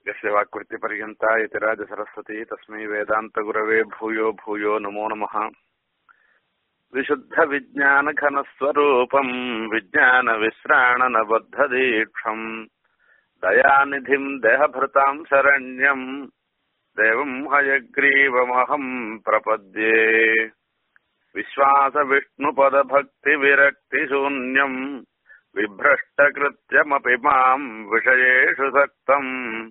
यस्य वाक्कृतिपर्यन्ता यतिराजसरस्वती तस्मै वेदान्तगुरवे भूयो भूयो नमो नमः विशुद्धविज्ञानघनस्वरूपम् विज्ञानविश्राणनबद्धदीक्षम् दयानिधिम् देहभृताम् शरण्यम् देवम् हयग्रीवमहम् प्रपद्ये विश्वासविष्णुपदभक्तिविरक्तिशून्यम् बिभ्रष्टकृत्यमपि माम् विषयेषु सक्तम्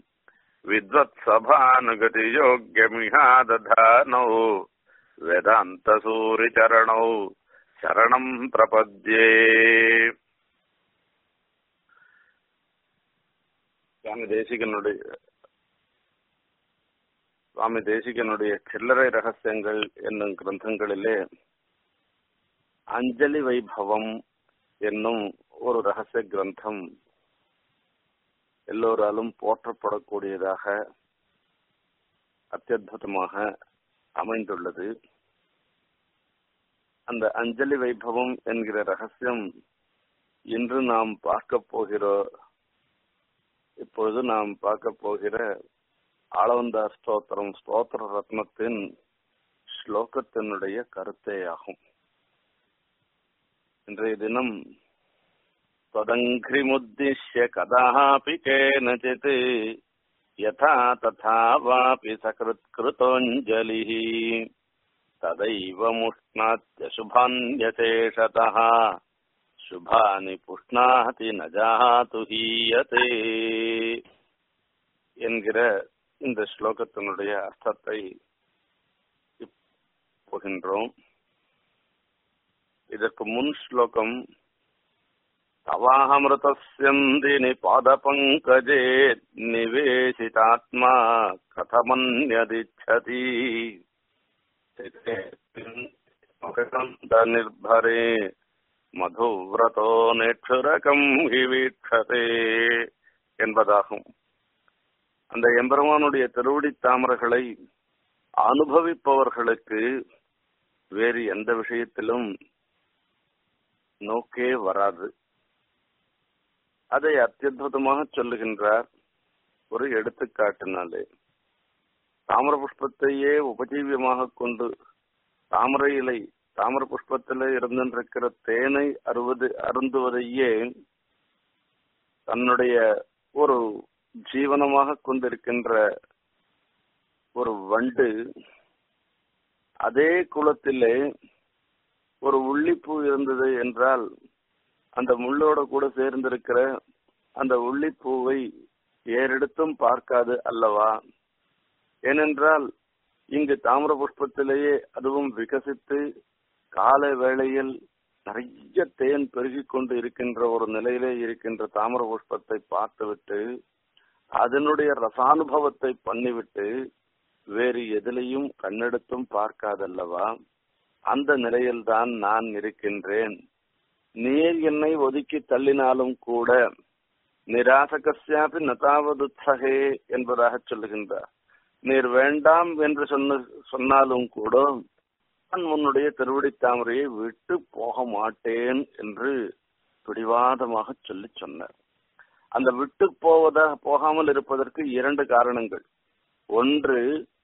विद्वत्सभानुगतियोग्यमिहादधानौ वेदान्तसूरिचरणौ शरणम् प्रपद्ये சுவாமி தேசிகனுடைய சுவாமி தேசிகனுடைய சில்லறை ரகசியங்கள் என்னும் கிரந்தங்களிலே அஞ்சலி வைபவம் என்னும் ஒரு ரகசிய கிரந்தம் எல்லோராலும் போற்றப்படக்கூடியதாக அத்தியுதமாக அமைந்துள்ளது அந்த அஞ்சலி வைபவம் என்கிற ரகசியம் இன்று நாம் பார்க்க போகிறோம் இப்பொழுது நாம் பார்க்க போகிற ஆளவந்த ஸ்தோத்திரம் ஸ்தோத்திர ரத்னத்தின் ஸ்லோகத்தினுடைய கருத்தே ஆகும் இன்றைய தினம் त्वदङ्घ्रिमुद्दिश्य कदापि केनचित् यथा तथा वापि सकृत्कृतोऽञ्जलिः तदैव मुष्णात्यशुभान्यशेषतः शुभानि पुष्णाति न जातु हीयते என்கிற இந்த ஸ்லோகத்தினுடைய அர்த்தத்தை போகின்றோம் இதற்கு முன் ஸ்லோகம் तवाहमृतस्यन्दिनि पादपङ्कजे निवेशितात्मा कथमन्यदिच्छति निर्भरे மதுவிரதோ நேற்றுரகம் ஹி வீட்சதே என்பதாகும் அந்த எம்பெருமானுடைய திருவடி தாமரைகளை அனுபவிப்பவர்களுக்கு வேறு எந்த விஷயத்திலும் நோக்கே வராது அதை அத்தியுதமாக சொல்லுகின்றார் ஒரு எடுத்துக்காட்டினாலே தாமர புஷ்பத்தையே உபஜீவியமாக கொண்டு தாமரை இலை தாமர புஷ்பத்தில் இருந்திருக்கிற தேனை அறுவது அருந்துவதையே தன்னுடைய ஒரு ஜீவனமாக கொண்டிருக்கின்ற ஒரு வண்டு அதே குளத்திலே ஒரு உள்ளிப்பூ இருந்தது என்றால் அந்த முள்ளோட கூட சேர்ந்திருக்கிற அந்த உள்ளிப்பூவை ஏறெடுத்தும் பார்க்காது அல்லவா ஏனென்றால் இங்கு தாமிர புஷ்பத்திலேயே அதுவும் விகசித்து கால வேளையில் நிறைய தேன் பெருகிக் கொண்டு இருக்கின்ற ஒரு நிலையிலே இருக்கின்ற தாமிர புஷ்பத்தை பார்த்துவிட்டு அதனுடைய ரசானுபவத்தை பண்ணிவிட்டு வேறு எதிலையும் கண்ணெடுத்தும் பார்க்காதல்லவா அந்த நிலையில்தான் நான் இருக்கின்றேன் நீர் என்னை ஒதுக்கி தள்ளினாலும் கூட நிராசகசியாபி நதாவதுத்சகே என்பதாக சொல்லுகின்றார் நீர் வேண்டாம் என்று சொன்ன சொன்னாலும் கூட நான் உன்னுடைய திருவடி தாமரையை விட்டு போக மாட்டேன் என்று பிடிவாதமாக சொல்லி சொன்னார் அந்த விட்டு போவதாக போகாமல் இருப்பதற்கு இரண்டு காரணங்கள் ஒன்று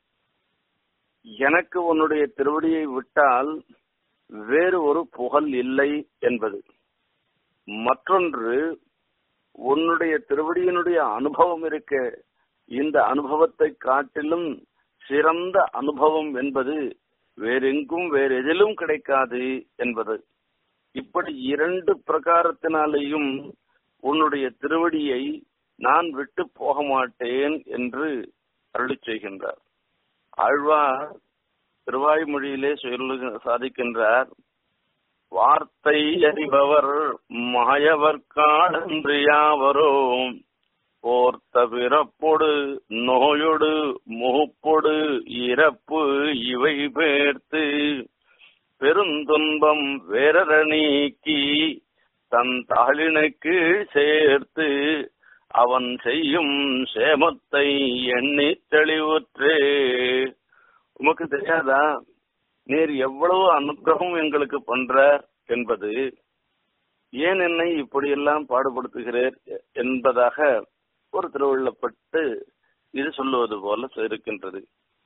எனக்கு உன்னுடைய திருவடியை விட்டால் வேறு ஒரு புகழ் இல்லை என்பது மற்றொன்று உன்னுடைய திருவடியினுடைய அனுபவம் இருக்க இந்த அனுபவத்தை காட்டிலும் சிறந்த அனுபவம் என்பது வேறெங்கும் வேற எதிலும் கிடைக்காது என்பது இப்படி இரண்டு பிரகாரத்தினாலேயும் உன்னுடைய திருவடியை நான் விட்டு போக மாட்டேன் என்று அருளி செய்கின்றார் ஆழ்வார் திருவாய்மொழியிலே சொல்லு சாதிக்கின்றார் வார்த்தை அறிபவர் மாயவர் காடன்றியாவரோ போர்த்த பிறப்பொடு நோயொடு முகப்பொடு இறப்பு இவை பேர்த்து பெருந்துன்பம் வேரர நீக்கி தன் தாளினுக்கு சேர்த்து அவன் செய்யும் சேமத்தை எண்ணி தெளிவுற்றே உமக்கு தெரியாதா நீர் எவ்வளவு அனுகிரகம் எங்களுக்கு பண்றார் என்பது ஏன் என்னை இப்படியெல்லாம் பாடுபடுத்துகிறீர் என்பதாக ஒரு திருவள்ளப்பட்டு இது சொல்லுவது போல இருக்கின்றது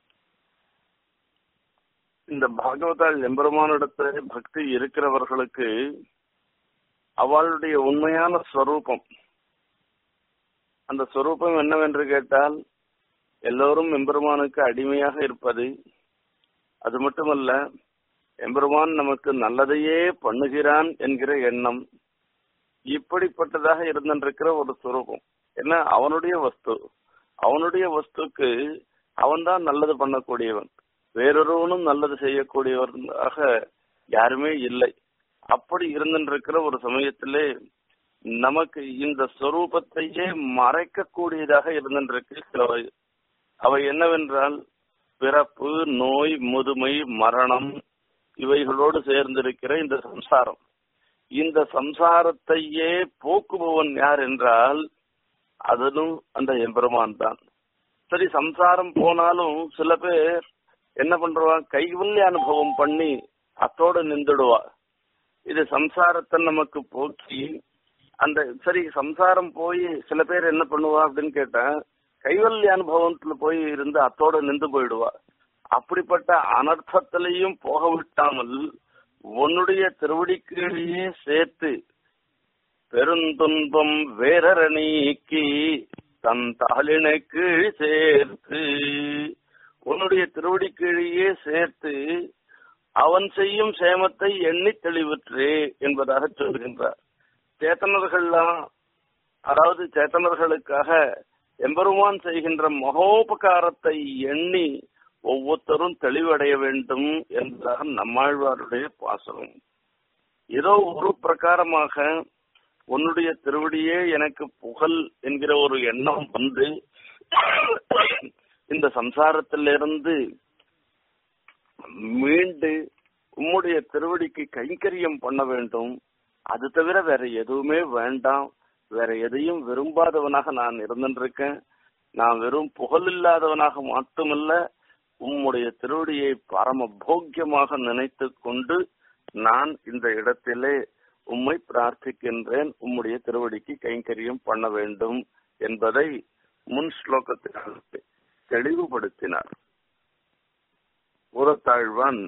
இந்த பாகவதால் எம்பெருமானிடத்துல பக்தி இருக்கிறவர்களுக்கு அவளுடைய உண்மையான ஸ்வரூபம் அந்த ஸ்வரூபம் என்னவென்று கேட்டால் எல்லோரும் எம்பெருமானுக்கு அடிமையாக இருப்பது அது மட்டுமல்ல எம்பெருமான் நமக்கு நல்லதையே பண்ணுகிறான் என்கிற எண்ணம் இப்படிப்பட்டதாக இருந்திருக்கிற ஒரு ஸ்வரூபம் என்ன அவனுடைய வஸ்து அவனுடைய வஸ்துக்கு அவன்தான் நல்லது பண்ணக்கூடியவன் வேறொருவனும் நல்லது செய்யக்கூடியவனாக யாருமே இல்லை அப்படி இருந்திருக்கிற ஒரு சமயத்திலே நமக்கு இந்த ஸ்வரூபத்தையே மறைக்கக்கூடியதாக இருந்திருக்கு சிலவை அவை என்னவென்றால் பிறப்பு நோய் முதுமை மரணம் இவைகளோடு சேர்ந்திருக்கிற இந்த சம்சாரம் இந்த சம்சாரத்தையே போக்குபவன் யார் என்றால் அதனும் அந்த எம்பெருமான் தான் சரி சம்சாரம் போனாலும் சில பேர் என்ன பண்றவா கைவல்ய அனுபவம் பண்ணி அத்தோட நின்றுடுவா இது சம்சாரத்தை நமக்கு போக்கி அந்த சரி சம்சாரம் போய் சில பேர் என்ன பண்ணுவா அப்படின்னு கேட்டா கைவல்ய அனுபவத்துல போய் இருந்து அத்தோட நின்று போயிடுவா அப்படிப்பட்ட அனர்த்தத்திலையும் போக விட்டாமல் உன்னுடைய திருவடிக்கீழையே சேர்த்து பெருந்துன்பம் வேறற நீக்கி தன் தாளினுக்கு சேர்த்து உன்னுடைய திருவடி கீழையே சேர்த்து அவன் செய்யும் சேமத்தை எண்ணி தெளிவுற்றே என்பதாக சொல்கின்றார் சேத்தனர்கள்லாம் அதாவது சேத்தனர்களுக்காக எம்பெருமான் செய்கின்ற மகோபகாரத்தை எண்ணி ஒவ்வொருத்தரும் தெளிவடைய வேண்டும் என்பதாக நம்மாழ்வாருடைய பாசனம் ஏதோ ஒரு பிரகாரமாக உன்னுடைய திருவடியே எனக்கு புகழ் என்கிற ஒரு எண்ணம் வந்து இந்த சம்சாரத்திலிருந்து மீண்டு உம்முடைய திருவடிக்கு கைங்கரியம் பண்ண வேண்டும் அது தவிர வேற எதுவுமே வேண்டாம் வேற எதையும் விரும்பாதவனாக நான் இருந்திருக்கேன் நான் வெறும் புகழ் இல்லாதவனாக மட்டுமல்ல உம்முடைய திருவடியை பரம போக்கியமாக நினைத்து கொண்டு நான் இந்த இடத்திலே உம்மை பிரார்த்திக்கின்றேன் உம்முடைய திருவடிக்கு கைங்கரியம் பண்ண வேண்டும் என்பதை முன் ஸ்லோகத்தில் தெளிவுபடுத்தினார் ஊரத்தாழ்வான்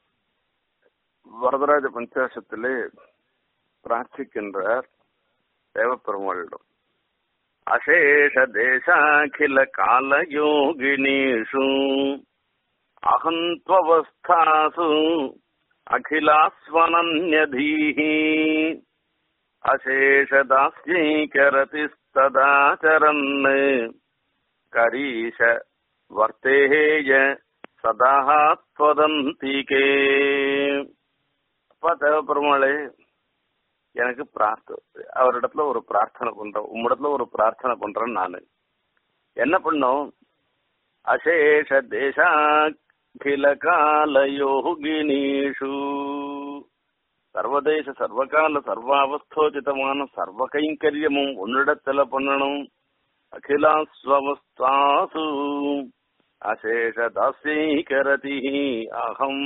வரதராஜ பஞ்சாசத்திலே பிரார்த்திக்கின்றார் தேவப்பெருமாளிடம் அசேஷ தேசாகில காலயோகினீஷு அகந்த்வஸ்தாசு அகிலாஸ்வனன்யதீः அசேஷதாஸ்யைகரதிஸ்ததாச்சரन् கரீஷ வர்த்தேய சதா त्वदन्तिके அப்பா தேவப்பெருமாளே எனக்கு பிரார்த்தனை அவரிடத்துல ஒரு பிரார்த்தனை பண்றேன் உம்மிடத்துல ஒரு பிரார்த்தனை பண்றேன் நானு என்ன பண்ணோம் அசேஷ தேசாகில காலயோகினீஷு சர்வதேச சர்வகால சர்வாவஸ்தோச்சிதமான சர்வ கைங்கரியமும் உன்னிடத்துல பண்ணணும் அகிலாஸ்வஸ்தாசு அசேஷ தாசீகரதி அகம்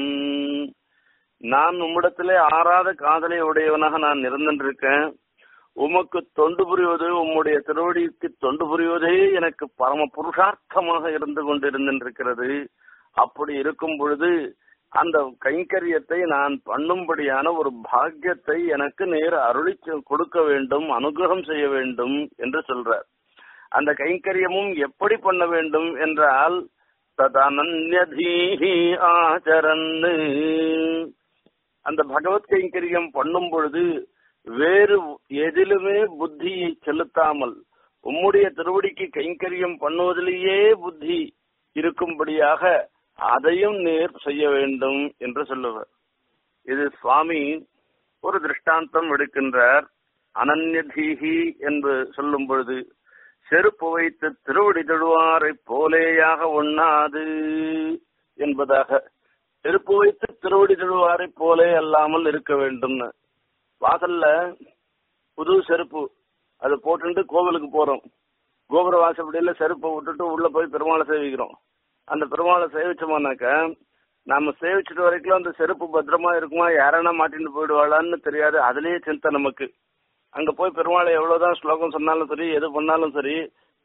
நான் உம்மிடத்திலே ஆறாத காதலை உடையவனாக நான் இருந்திருக்கேன் உமக்கு தொண்டு புரிவது உம்முடைய திருவடிக்கு தொண்டு புரிவதே எனக்கு பரம புருஷார்த்தமாக இருந்து கொண்டிருந்திருக்கிறது அப்படி இருக்கும் பொழுது அந்த கைங்கரியத்தை நான் பண்ணும்படியான ஒரு பாக்கியத்தை எனக்கு நேர் அருளி கொடுக்க வேண்டும் அனுகிரகம் செய்ய வேண்டும் என்று சொல்றார் அந்த கைங்கரியமும் எப்படி பண்ண வேண்டும் என்றால் ததனன்யதீஹி ஆச்சரன்னு அந்த பகவத் கைங்கரியம் பண்ணும் பொழுது வேறு எதிலுமே புத்தியை செலுத்தாமல் உம்முடைய திருவடிக்கு கைங்கரியம் பண்ணுவதிலேயே புத்தி இருக்கும்படியாக அதையும் நேர் செய்ய வேண்டும் என்று சொல்லுவார் இது சுவாமி ஒரு திருஷ்டாந்தம் எடுக்கின்றார் அனன்யதீகி என்று சொல்லும் பொழுது செருப்பு வைத்து திருவடி தொழுவாரை போலேயாக ஒண்ணாது என்பதாக செருப்பு வைத்து திருவடி தொழுவாரை போலே அல்லாமல் இருக்க வேண்டும்னு வாசல்ல புது செருப்பு அது போட்டுட்டு கோவிலுக்கு போறோம் கோபுர வாசப்படியில செருப்பை விட்டுட்டு உள்ள போய் பெருமாளை சேவிக்கிறோம் அந்த பெருமாளை சேவிச்சோம்னாக்க நாம சேவிச்சுட்டு வரைக்கும் அந்த செருப்பு பத்திரமா இருக்குமா யாரானா மாட்டிட்டு போயிடுவாளான்னு தெரியாது அதுலயே சிந்தை நமக்கு அங்க போய் பெருமாளை எவ்வளவுதான் ஸ்லோகம் சொன்னாலும் சரி எது பண்ணாலும் சரி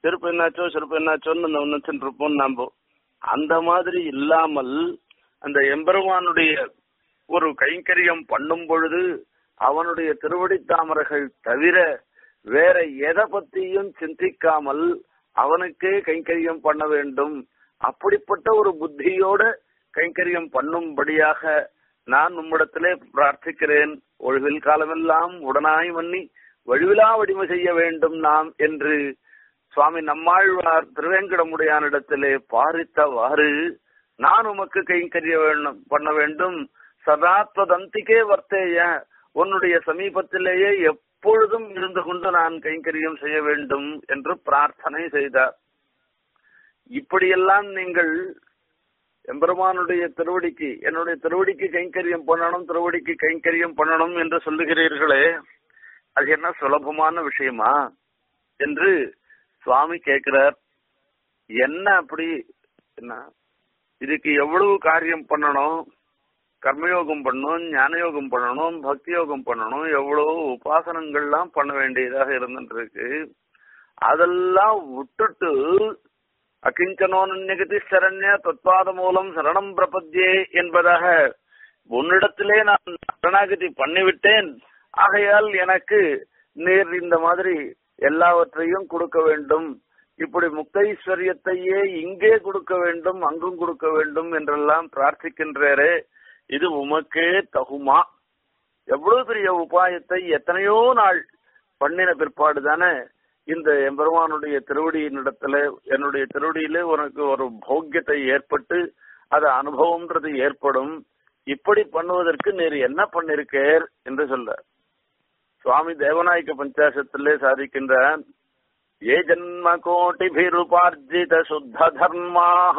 செருப்பு என்னாச்சோ செருப்பு என்னாச்சோன்னு நினைச்சுட்டு இருப்போம் நாம அந்த மாதிரி இல்லாமல் அந்த எம்பெருமானுடைய ஒரு கைங்கரியம் பண்ணும் பொழுது அவனுடைய திருவடி தாமரைகள் தவிர வேற எதை பத்தியும் சிந்திக்காமல் அவனுக்கே கைங்கரியம் பண்ண வேண்டும் அப்படிப்பட்ட ஒரு புத்தியோட கைங்கரியம் பண்ணும்படியாக நான் உம்மிடத்திலே பிரார்த்திக்கிறேன் ஒழுவில் காலமெல்லாம் உடனாய் மன்னி வழுவிலா வடிமை செய்ய வேண்டும் நாம் என்று சுவாமி நம்மாழ்வார் திருவேங்கடமுடையானிடத்திலே பாரித்தவாறு நான் உமக்கு கைங்கரிய வேண்டும் பண்ண வேண்டும் சதாத்வதந்திக்கே வர்த்தேய உன்னுடைய சமீபத்திலேயே எப்பொழுதும் இருந்து கொண்டு நான் கைங்கரியம் செய்ய வேண்டும் என்று பிரார்த்தனை செய்தார் இப்படியெல்லாம் நீங்கள் எம்பெருமானுடைய திருவடிக்கு என்னுடைய திருவடிக்கு கைங்கரியம் பண்ணணும் திருவடிக்கு கைங்கரியம் பண்ணணும் என்று சொல்லுகிறீர்களே அது என்ன சுலபமான விஷயமா என்று சுவாமி கேட்கிறார் என்ன அப்படி என்ன இதுக்கு எவ்வளவு காரியம் பண்ணணும் கர்மயோகம் பண்ணணும் ஞானயோகம் பண்ணணும் பக்தி யோகம் பண்ணணும் எவ்வளவு உபாசனங்கள்லாம் பண்ண வேண்டியதாக இருந்துட்டு இருக்கு அதெல்லாம் விட்டுட்டு அகிஞ்சனோனகதி சரண்ய தத்வாத மூலம் சரணம் பிரபத்தியே என்பதாக உன்னிடத்திலே நான் சரணாகதி பண்ணிவிட்டேன் ஆகையால் எனக்கு நீர் இந்த மாதிரி எல்லாவற்றையும் கொடுக்க வேண்டும் இப்படி முக்தைஸ்வரியத்தையே இங்கே கொடுக்க வேண்டும் அங்கும் கொடுக்க வேண்டும் என்றெல்லாம் பிரார்த்திக்கின்றே இது உமக்கே தகுமா எவ்வளவு பெரிய உபாயத்தை எத்தனையோ நாள் பண்ணின பிற்பாடு தானே இந்த எம்பெருமானுடைய திருவடியினிடத்துல என்னுடைய திருவடியிலே உனக்கு ஒரு போக்கியத்தை ஏற்பட்டு அது அனுபவம்ன்றது ஏற்படும் இப்படி பண்ணுவதற்கு நீர் என்ன பண்ணிருக்கேர் என்று சொல்ல சுவாமி தேவநாயக பஞ்சாசத்திலே சாதிக்கின்றார் ஏ ஜன்ம கோட்டிபிருபார்ஜித சுத்த தர்மாக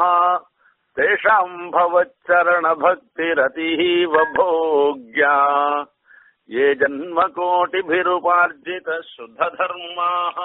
தேஷாம் பவச்சரண பக்திரதீவ போக்யா ये जन्म கோட்டிபிருபார்ஜித சுத்த தர்மாக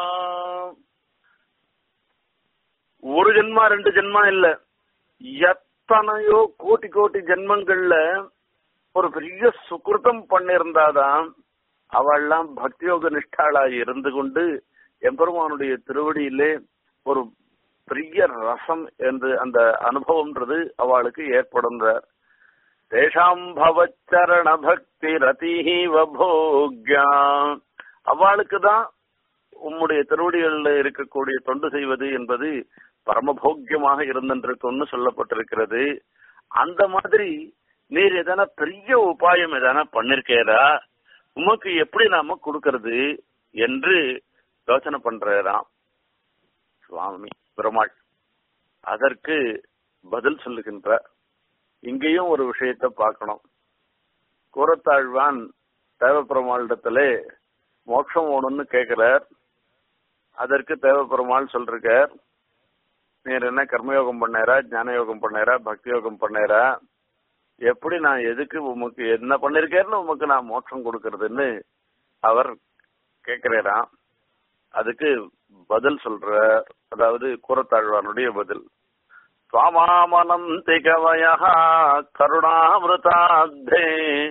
ஒரு ஜென்மா ரெண்டு ஜென்மா இல்ல எத்தனையோ கோட்டி கோட்டி ஜென்மங்கள்ல ஒரு பெரிய சுக்கிருத்தம் பண்ணிருந்தாதான் அவள்லாம் பக்தியோக நிஷ்டாளா இருந்து கொண்டு எம்பெருமானுடைய திருவடியிலே ஒரு பெரிய ரசம் என்று அந்த அனுபவம்ன்றது அவளுக்கு ஏற்படுன்றார் தேஷாம் பவச்சரண பக்தி ரதிஹீவ போக்யா அவளுக்கு தான் உம்முடைய திருவடிகளில் இருக்கக்கூடிய தொண்டு செய்வது என்பது பரமபோக்கியமாக இருந்திருக்கும்னு சொல்லப்பட்டிருக்கிறது அந்த மாதிரி நீர் எதனா பெரிய உபாயம் எதனா பண்ணிருக்கேரா உமக்கு எப்படி நாம கொடுக்கறது என்று யோசனை பண்றாராம் சுவாமி பெருமாள் அதற்கு பதில் சொல்லுகின்றார் இங்கேயும் ஒரு விஷயத்த பார்க்கணும் கூரத்தாழ்வான் தேவப்பெருமாளிடத்திலே மோட்சம் வேணும்னு கேட்கிறார் அதற்கு தேவப்பெருமாள் சொல்றார் நீர் என்ன கர்மயோகம் பண்ணாரா ஞான யோகம் பண்ணாரா பக்தி யோகம் பண்ணாரா எப்படி நான் எதுக்கு உமக்கு என்ன பண்ணிருக்கேன்னு உமக்கு நான் மோட்சம் கொடுக்கறதுன்னு அவர் கேட்கிறாராம் அதுக்கு பதில் சொல்ற அதாவது கூரத்தாழ்வானுடைய பதில் स्वामामनन्तिकवयः करुणामृताब्धे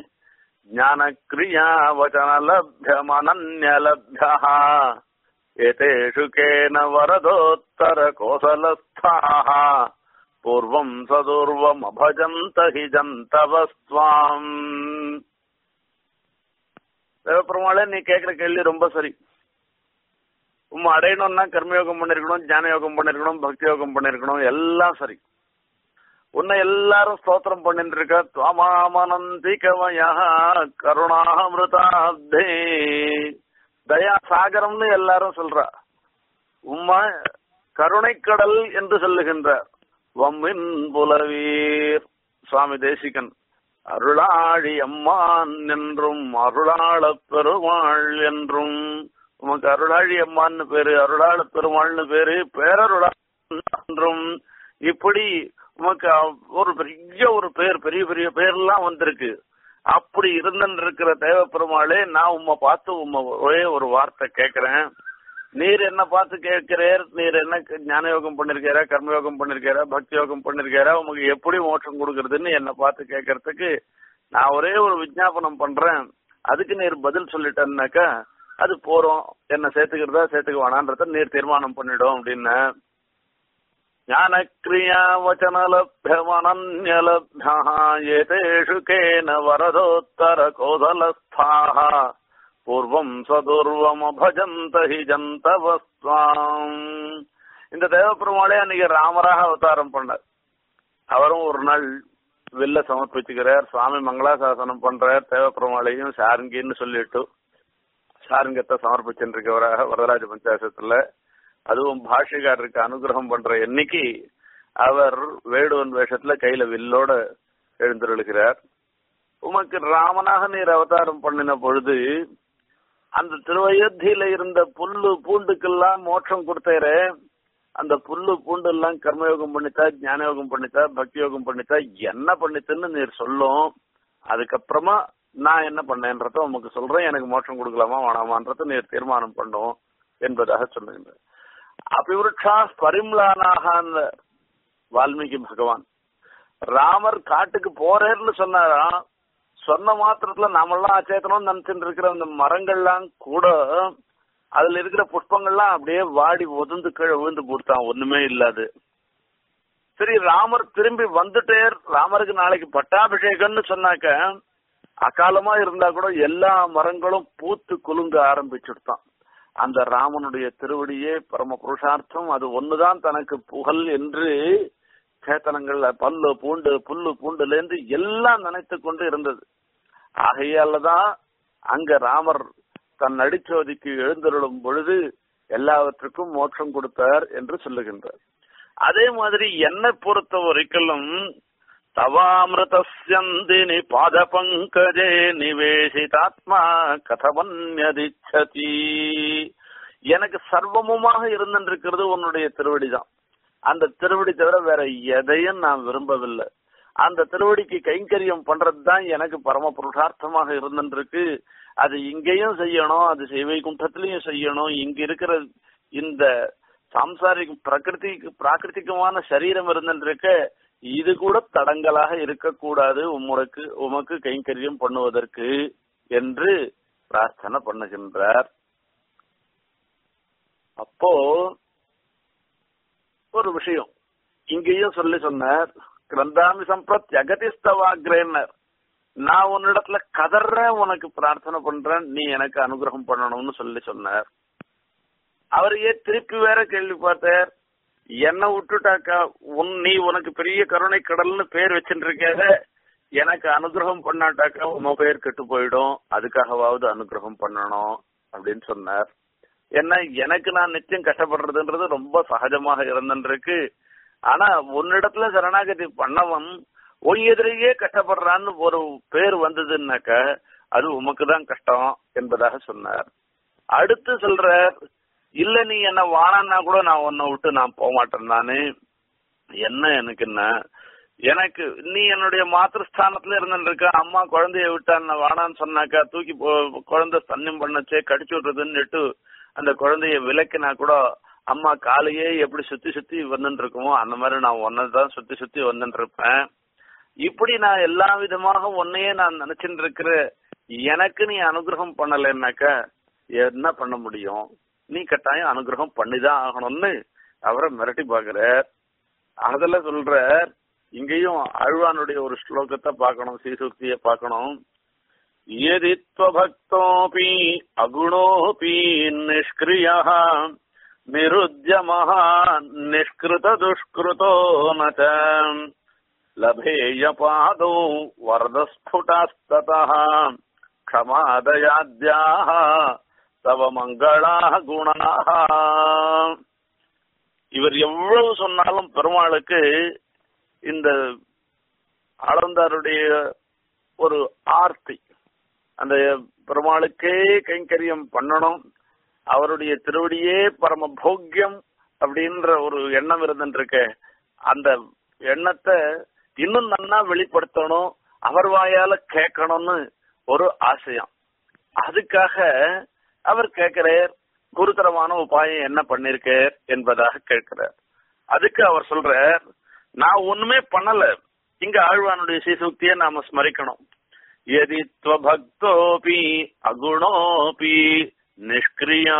ज्ञानक्रियावचनलभ्यमनन्यलभ्यः एतेषु केन वरदोत्तरकोसलस्थाः पूर्वम् सदूर्वमभजन्त हि जन्तवस्त्वाम् தேவப்பெருமாளே நீ கேட்கிற கேள்வி ரொம்ப சரி உம்மை அடையணும்னா கர்மயோகம் பண்ணிருக்கணும் ஞான யோகம் பண்ணிருக்கணும் பக்தி யோகம் பண்ணிருக்கணும் எல்லாம் சரி உன்னை எல்லாரும் ஸ்தோத்திரம் பண்ணிட்டு இருக்க துவமாமனந்தி கவயா கருணாமிருதாப்தே தயா சாகரம்னு எல்லாரும் சொல்றா உம்மா கருணைக்கடல் என்று சொல்லுகின்றார் வம்மின் புலவீர் சுவாமி தேசிகன் அருளாழி அம்மான் என்றும் அருளாள பெருமாள் என்றும் உமக்கு அருளாழி அம்மான்னு பேரு அருளாள பெருமாள்னு பேரு பேரருளா என்றும் இப்படி உமக்கு ஒரு பெரிய ஒரு பேர் பெரிய பெரிய பேர்லாம் வந்திருக்கு அப்படி இருந்துன்னு இருக்கிற தேவ பெருமாளே நான் உம்மை பார்த்து உம்மை ஒரே ஒரு வார்த்தை கேட்கிறேன் நீர் என்ன பார்த்து கேட்கிறேர் நீர் என்ன ஞான யோகம் பண்ணிருக்காரா கர்மயோகம் பண்ணிருக்காரா பக்தி யோகம் பண்ணிருக்காரா உமக்கு எப்படி மோட்சம் கொடுக்கறதுன்னு என்ன பார்த்து கேட்கறதுக்கு நான் ஒரே ஒரு விஜாபனம் பண்றேன் அதுக்கு நீர் பதில் சொல்லிட்டேன்னாக்கா அது போறோம் என்ன சேர்த்துக்கிறதா சேர்த்துக்க வேணான்றத நீர் தீர்மானம் பண்ணிடும் அப்படின்னு ஞானக்ரியா வச்சனலப்யமனன்யலப்யா ஏதேஷு கேன வரதோத்தர கோதலஸ்தாः பூர்வம் சதுர்வம் அபஜந்த ஹி ஜந்தவஸ்வாம் இந்த தேவப்பெருமாளே அன்னைக்கு ராமராக அவதாரம் பண்ணார் அவரும் ஒரு நாள் வில்ல சமர்ப்பிச்சுக்கிறார் சுவாமி மங்களாசாசனம் பண்றார் தேவப்பெருமாளையும் சாருங்கின்னு சொல்லிட்டு சாருங்கத்தை சமர்ப்பிச்சுருக்கவராக வரதராஜ பஞ்சாசத்துல அதுவும் பாஷிகாரருக்கு அனுகிரகம் பண்ற என்னைக்கு அவர் வேடுவன் வேஷத்துல கையில வில்லோட எழுந்தருளுகிறார் உமக்கு ராமனாக நீர் அவதாரம் பண்ணின பொழுது அந்த திருவயோத்தியில இருந்த புல்லு பூண்டுக்கெல்லாம் மோட்சம் கொடுத்தேரே அந்த புல்லு பூண்டு எல்லாம் கர்மயோகம் பண்ணித்தா ஞானயோகம் பண்ணித்தா பக்தி யோகம் பண்ணித்தா என்ன பண்ணித்துன்னு நீர் சொல்லும் அதுக்கப்புறமா நான் என்ன பண்ணேன்றத உமக்கு சொல்றேன் எனக்கு மோட்சம் கொடுக்கலாமா வேணாமான்றத நீர் தீர்மானம் பண்ணும் என்பதாக சொல்லுகின்றேன் அபிவிருட்சா பரிம்லானாக வால்மீகி பகவான் ராமர் காட்டுக்கு போறேன்னு சொன்னாராம் சொன்ன மாத்திரத்துல நாமெல்லாம் அச்சேத்தனம் நினைச்சுட்டு இருக்கிற அந்த மரங்கள்லாம் கூட அதுல இருக்கிற புஷ்பங்கள்லாம் அப்படியே வாடி ஒதுந்து கீழே விழுந்து போட்டான் ஒண்ணுமே இல்லாது சரி ராமர் திரும்பி வந்துட்டே ராமருக்கு நாளைக்கு பட்டாபிஷேகம்னு சொன்னாக்க அகாலமா இருந்தா கூட எல்லா மரங்களும் பூத்து குலுங்க ஆரம்பிச்சுட்டான் அந்த ராமனுடைய திருவடியே பரம புருஷார்த்தம் அது ஒண்ணுதான் தனக்கு புகழ் என்று சேத்தனங்கள்ல பல்லு பூண்டு புல்லு பூண்டுல இருந்து எல்லாம் நினைத்து கொண்டு இருந்தது ஆகையாலதான் அங்க ராமர் தன் அடிச்சோதிக்கு எழுந்தருளும் பொழுது எல்லாவற்றுக்கும் மோட்சம் கொடுத்தார் என்று சொல்லுகின்றார் அதே மாதிரி என்னை பொறுத்த வரைக்கும் தவாமிருதஸ்யந்தினி பாத பங்கஜே நிவேசிதாத்மா கதவன்யதிச்சதி எனக்கு சர்வமுமாக இருந்திருக்கிறது உன்னுடைய திருவடிதான் அந்த திருவடி தவிர வேற எதையும் நான் விரும்பவில்லை அந்த திருவடிக்கு கைங்கரியம் பண்றதுதான் எனக்கு பரம புருஷார்த்தமாக இருந்திருக்கு அது இங்கேயும் செய்யணும் அது சேவை குண்டத்திலையும் செய்யணும் இங்க இருக்கிற இந்த சாம்சாரிக பிரகிருதி பிராகிருத்திகமான சரீரம் இருந்திருக்க இது கூட தடங்கலாக இருக்கக்கூடாது உமக்கு உமக்கு கைங்கரியம் பண்ணுவதற்கு என்று பிரார்த்தனை பண்ணுகின்றார் அப்போ ஒரு விஷயம் இங்கேயும் சொல்லி சொன்னார் கிரந்தாமி சம்பிரத் அகதிஸ்தவாகிரேன்னர் நான் உன்னிடத்துல கதறேன் உனக்கு பிரார்த்தனை பண்றேன் நீ எனக்கு அனுகிரகம் பண்ணணும்னு சொல்லி சொன்னார் அவரையே திருப்பி வேற கேள்வி பார்த்தார் என்ன விட்டுட்டாக்கா உன் நீ உனக்கு பெரிய கருணை கடல்னு பேர் வச்சுருக்காத எனக்கு அனுகிரகம் பண்ணாட்டாக்கா உன் பேர் கெட்டு போயிடும் அதுக்காகவாவது அனுகிரகம் பண்ணணும் அப்படின்னு சொன்னார் என்ன எனக்கு நான் நிச்சயம் கஷ்டப்படுறதுன்றது ரொம்ப சகஜமாக இருந்துருக்கு ஆனா உன்னிடத்துல சரணாகதி பண்ணவன் உன் எதிரையே கஷ்டப்படுறான்னு ஒரு பேர் வந்ததுன்னாக்க அது உமக்கு தான் கஷ்டம் என்பதாக சொன்னார் அடுத்து சொல்ற இல்ல நீ என்ன வானான்னா கூட நான் உன்னை விட்டு நான் போக மாட்டேன் நானு என்ன எனக்கு என்ன எனக்கு நீ என்னுடைய மாத்திருஸ்தானத்துல இருந்துருக்க அம்மா குழந்தைய விட்டான் வானான்னு சொன்னாக்கா தூக்கி குழந்தை தன்னம் பண்ணச்சே கடிச்சு விடுறதுன்னுட்டு அந்த குழந்தைய விலக்கினா கூட அம்மா காலையே எப்படி சுத்தி சுத்தி வந்துட்டு இருக்குமோ அந்த மாதிரி நான் ஒன்னதான் சுத்தி சுத்தி வந்துட்டு இருப்பேன் இப்படி நான் எல்லா விதமாக உன்னையே நான் நினைச்சுட்டு இருக்கிற எனக்கு நீ அனுகிரகம் பண்ணலைன்னாக்கா என்ன பண்ண முடியும் நீ கட்டாயம் அனுகிரகம் பண்ணிதான் ஆகணும்னு அவரை மிரட்டி பாக்குற அதுல சொல்ற இங்கேயும் அழ்வானுடைய ஒரு ஸ்லோகத்தை பார்க்கணும் சீசுக்திய பார்க்கணும் எதித்வபக்தோபி அகுணோபி நிஷ்கிரிய நிருத்யமஹ நிஷ்கிருத துஷ்கிருதோ ந லபேய பாதோ வரதஸ்புடாஸ்ததः க்ஷமாதயாத்யாः தவ மங்களா குணாக இவர் எவ்வளவு சொன்னாலும் பெருமாளுக்கு இந்த ஆளந்தாருடைய ஒரு ஆர்த்தி அந்த பெருமாளுக்கே கைங்கரியம் பண்ணணும் அவருடைய திருவடியே பரம போக்கியம் அப்படின்ற ஒரு எண்ணம் இருந்துருக்கு அந்த எண்ணத்தை இன்னும் நன்னா வெளிப்படுத்தணும் அவர் வாயால கேட்கணும்னு ஒரு ஆசையம் அதுக்காக அவர் கேட்கிறார் குருதரமான உபாயம் என்ன பண்ணிருக்கார் என்பதாக கேட்கிறார் அதுக்கு அவர் சொல்றார் நான் ஒண்ணுமே பண்ணல இங்க ஆழ்வானுடைய சீசுக்தியை நாம ஸ்மரிக்கணும் எதி பக்தோபி அகுணோபி நிஷ்கிரியா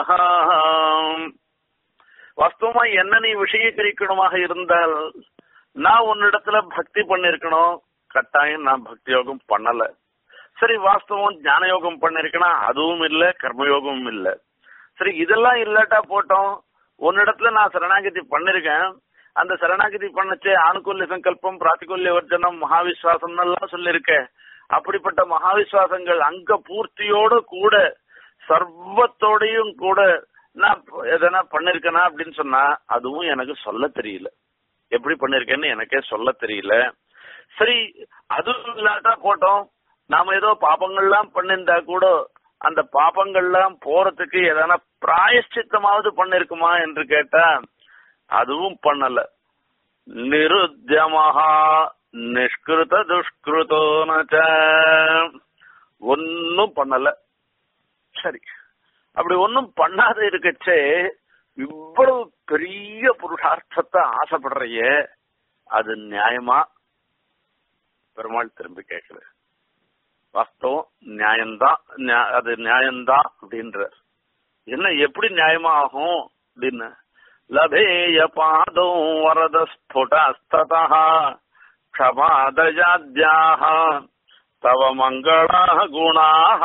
வாஸ்தவமா என்ன நீ விஷயீகரிக்கணுமாக இருந்தால் நான் உன்னிடத்துல பக்தி பண்ணிருக்கணும் கட்டாயம் நான் பக்தி யோகம் பண்ணல சரி வாஸ்தவம் ஞான யோகம் பண்ணிருக்கணும் அதுவும் இல்ல கர்மயோகமும் இல்ல சரி இதெல்லாம் இல்லாட்டா போட்டோம் உன்னிடத்துல நான் சரணாகதி பண்ணிருக்கேன் அந்த சரணாகதி பண்ணச்சே ஆணுகூல்ய சங்கல்பம் பிராத்திகூல்ய வர்ஜனம் மகாவிஸ்வாசம் எல்லாம் சொல்லியிருக்கேன் அப்படிப்பட்ட மகாவிஸ்வாசங்கள் அங்க பூர்த்தியோட கூட சர்வத்தோடையும் கூட நான் எதனா பண்ணிருக்கேனா அப்படின்னு சொன்னா அதுவும் எனக்கு சொல்ல தெரியல எப்படி பண்ணிருக்கேன்னு எனக்கே சொல்ல தெரியல சரி அதுவும் இல்லாட்டா போட்டோம் நாம ஏதோ பாபங்கள்லாம் பண்ணிருந்தா கூட அந்த பாபங்கள்லாம் போறதுக்கு எதனா பிராயஷ்சித்தமாவது பண்ணிருக்குமா என்று கேட்டா அதுவும் பண்ணல நிருத்தியமஹா நிஷ்கிருத துஷ்கிருதோ ஒன்னும் பண்ணல சரி அப்படி ஒன்னும் பண்ணாத இருக்கச்சே இவ்வளவு பெரிய புருஷார்த்தத்தை ஆசைப்படுறையே அது நியாயமா பெருமாள் திரும்பி கேட்குது வாஸ்தவம் நியாயம்தான் நியா- அது நியாயம்தான் அப்படின்றார் என்ன எப்படி நியாயமா ஆகும் அப்படின்னு லபேய பாதம் வரத ஸ்புடஸ்ததா க்ஷமாதயாத்யாக தவ மங்களா குணாக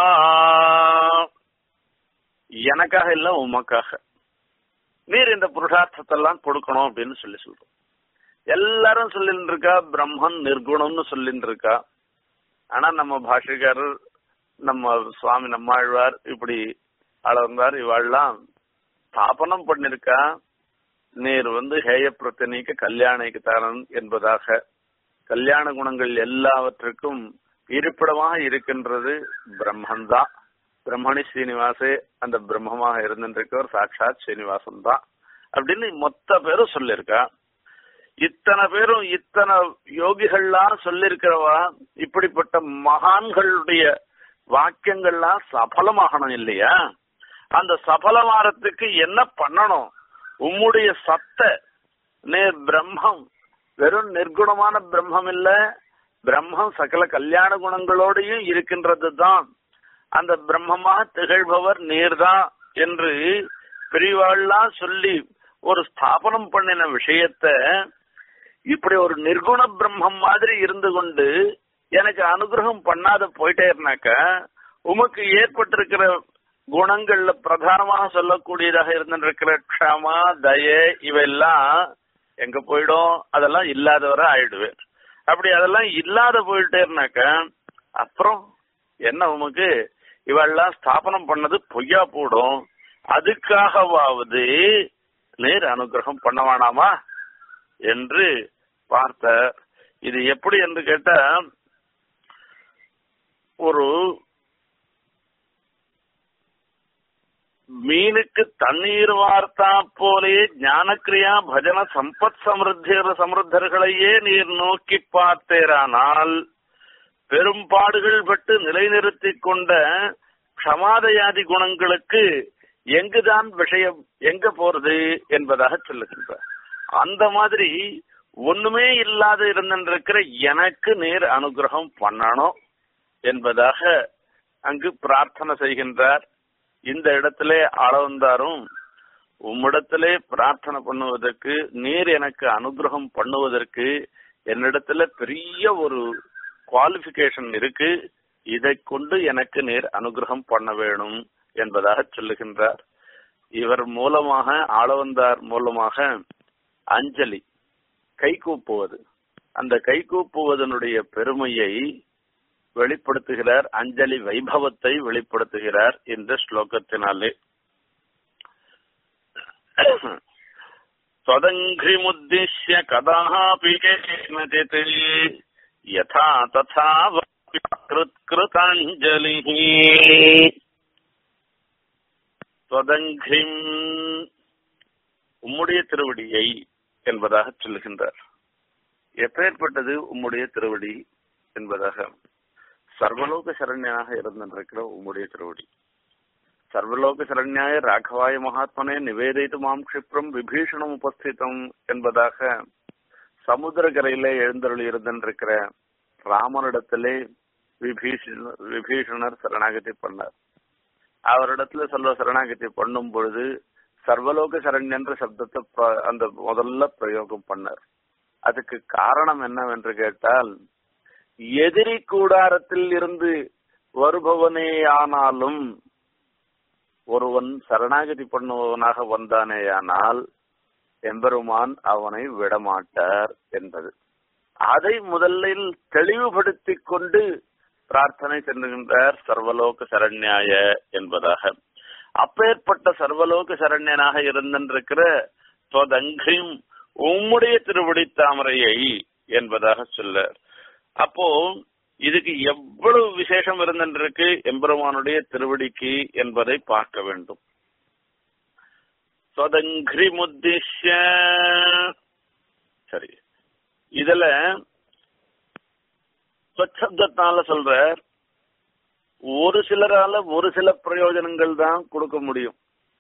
எனக்காக இல்ல உமக்காக நீர் இந்த புருஷார்த்தத்தெல்லாம் கொடுக்கணும் அப்படின்னு சொல்லி சொல்றோம் எல்லாரும் சொல்லிட்டு இருக்கா பிரம்மன் நிர்குணம்னு சொல்லிட்டு இருக்கா ஆனா நம்ம பாஷிகாரர் நம்ம சுவாமி நம்மாழ்வார் இப்படி அளந்தார் இவாள்லாம் ஸ்தாபனம் பண்ணிருக்கா நீர் வந்து ஹேய பிரத்தனிக்கு கல்யாணிக்கு தரன் என்பதாக கல்யாண குணங்கள் எல்லாவற்றுக்கும் இருப்பிடமாக இருக்கின்றது பிரம்மன் தான் பிரம்மணி ஸ்ரீனிவாசே அந்த பிரம்மமாக இருந்திருக்கவர் சாட்சாத் ஸ்ரீனிவாசன் தான் அப்படின்னு மொத்த பேரும் சொல்லியிருக்கா இத்தனை பேரும் இத்தனை யோகிகள்லாம் சொல்லிருக்கிறவா இப்படிப்பட்ட மகான்களுடைய வாக்கியங்கள்லாம் சபலமாகணும் இல்லையா அந்த சபலமாறத்துக்கு என்ன பண்ணணும் உம்முடைய சத்த நேர் பிரம்மம் வெறும் நிர்குணமான பிரம்மம் இல்ல பிரம்மம் சகல கல்யாண குணங்களோடையும் இருக்கின்றது தான் அந்த பிரம்மமாக திகழ்பவர் நீர்தான் என்று பெரியவாள்லாம் சொல்லி ஒரு ஸ்தாபனம் பண்ணின விஷயத்த இப்படி ஒரு நிர்குண பிரம்மம் மாதிரி இருந்து கொண்டு எனக்கு அனுகிரகம் பண்ணாத போயிட்டே இருந்தாக்க உமக்கு ஏற்பட்டிருக்கிற குணங்கள்ல பிரதானமாக சொல்லக்கூடியதாக இருந்திருக்கிற க்ஷமா தய இவையெல்லாம் எங்க போயிடும் அதெல்லாம் இல்லாதவரை ஆயிடுவேன் அப்படி அதெல்லாம் இல்லாத போயிட்டேனாக்க அப்புறம் என்ன உமக்கு இவெல்லாம் ஸ்தாபனம் பண்ணது பொய்யா போடும் அதுக்காகவாவது நேர் அனுகிரகம் பண்ண வேணாமா என்று பார்த்த இது எப்படி என்று கேட்டா ஒரு மீனுக்கு தண்ணீர் வார்த்தா போலே ஞானக்கிரியா பஜன சம்பத் சமிருத்தர் சமிருத்தர்களையே நீர் நோக்கி பார்த்தேரானால் பெரும்பாடுகள் பட்டு நிலைநிறுத்திக் கொண்ட க்ஷமாதயாதி குணங்களுக்கு எங்குதான் விஷயம் எங்க போறது என்பதாக சொல்லுகின்றார் அந்த மாதிரி ஒண்ணுமே இல்லாத இருந்திருக்கிற எனக்கு நேர் அனுகிரகம் பண்ணணும் என்பதாக அங்கு பிரார்த்தனை செய்கின்றார் இந்த இடத்திலே அளவந்தாரும் உம்மிடத்திலே பிரார்த்தனை பண்ணுவதற்கு நீர் எனக்கு அனுகிரகம் பண்ணுவதற்கு என்னிடத்துல பெரிய ஒரு குவாலிபிகேஷன் இருக்கு இதை கொண்டு எனக்கு நேர் அனுகிரகம் பண்ண வேணும் என்பதாக சொல்லுகின்றார் இவர் மூலமாக ஆளவந்தார் மூலமாக அஞ்சலி கைகூப்புவது அந்த கைகூப்புவதனுடைய பெருமையை வெளிப்படுத்துகிறார் அஞ்சலி வைபவத்தை வெளிப்படுத்துகிறார் இந்த ஸ்லோகத்தினாலே त्वदङ्घ्रिमुद्दिश्य कदापि केनचित् यथा तथा कृत्कृताञ्जलिः त्वदङ्घ्रिம் உம்முடைய திருவடியை என்பதாக சொல்லுகின்றார் எப்பேற்பட்டது உம்முடைய திருவடி என்பதாக சர்வலோக சரண்யனாக இருந்திருக்கிற உம்முடைய திருவடி சர்வலோக சரண்யாய ராகவாய மகாத்மனே நிவேதித்து மாம் க்ஷிப்ரம் விபீஷணம் உபஸ்திதம் என்பதாக சமுத்திரக்கரையிலே எழுந்தருளி இருந்திருக்கிற ராமனிடத்திலே விபீஷண விபீஷணர் சரணாகதி பண்ணார் அவரிடத்துல சொல்ல சரணாகதி பண்ணும் பொழுது சர்வலோக சரண்யன்ற சப்தத்தை ப- அந்த முதல்ல பிரயோகம் பண்ணார் அதுக்கு காரணம் என்னவென்று கேட்டால் எதிரி கூடாரத்தில் இருந்து வருபவனே ஆனாலும் ஒருவன் சரணாகதி பண்ணுபவனாக வந்தானேயானால் எம்பெருமான் அவனை விடமாட்டார் என்பது அதை முதலில் தெளிவுபடுத்திக் கொண்டு பிரார்த்தனை சென்றுகின்றார் சர்வலோக சரண்யாய என்பதாக அப்பேற்பட்ட சர்வலோக சரண்யனாக இருந்திருக்கிற தொதங்கையும் உம்முடைய திருவடி தாமரையை என்பதாக சொல்லார் அப்போ இதுக்கு எவ்வளவு விசேஷம் இருந்திருக்கு எம்பெருமானுடைய திருவடிக்கு என்பதை பார்க்க வேண்டும் சொதங்கிரி முத்திஷ்ய சரி இதுல சொச்சப்தத்தால சொல்ற ஒரு சிலரால ஒரு சில பிரயோஜனங்கள் தான் கொடுக்க முடியும்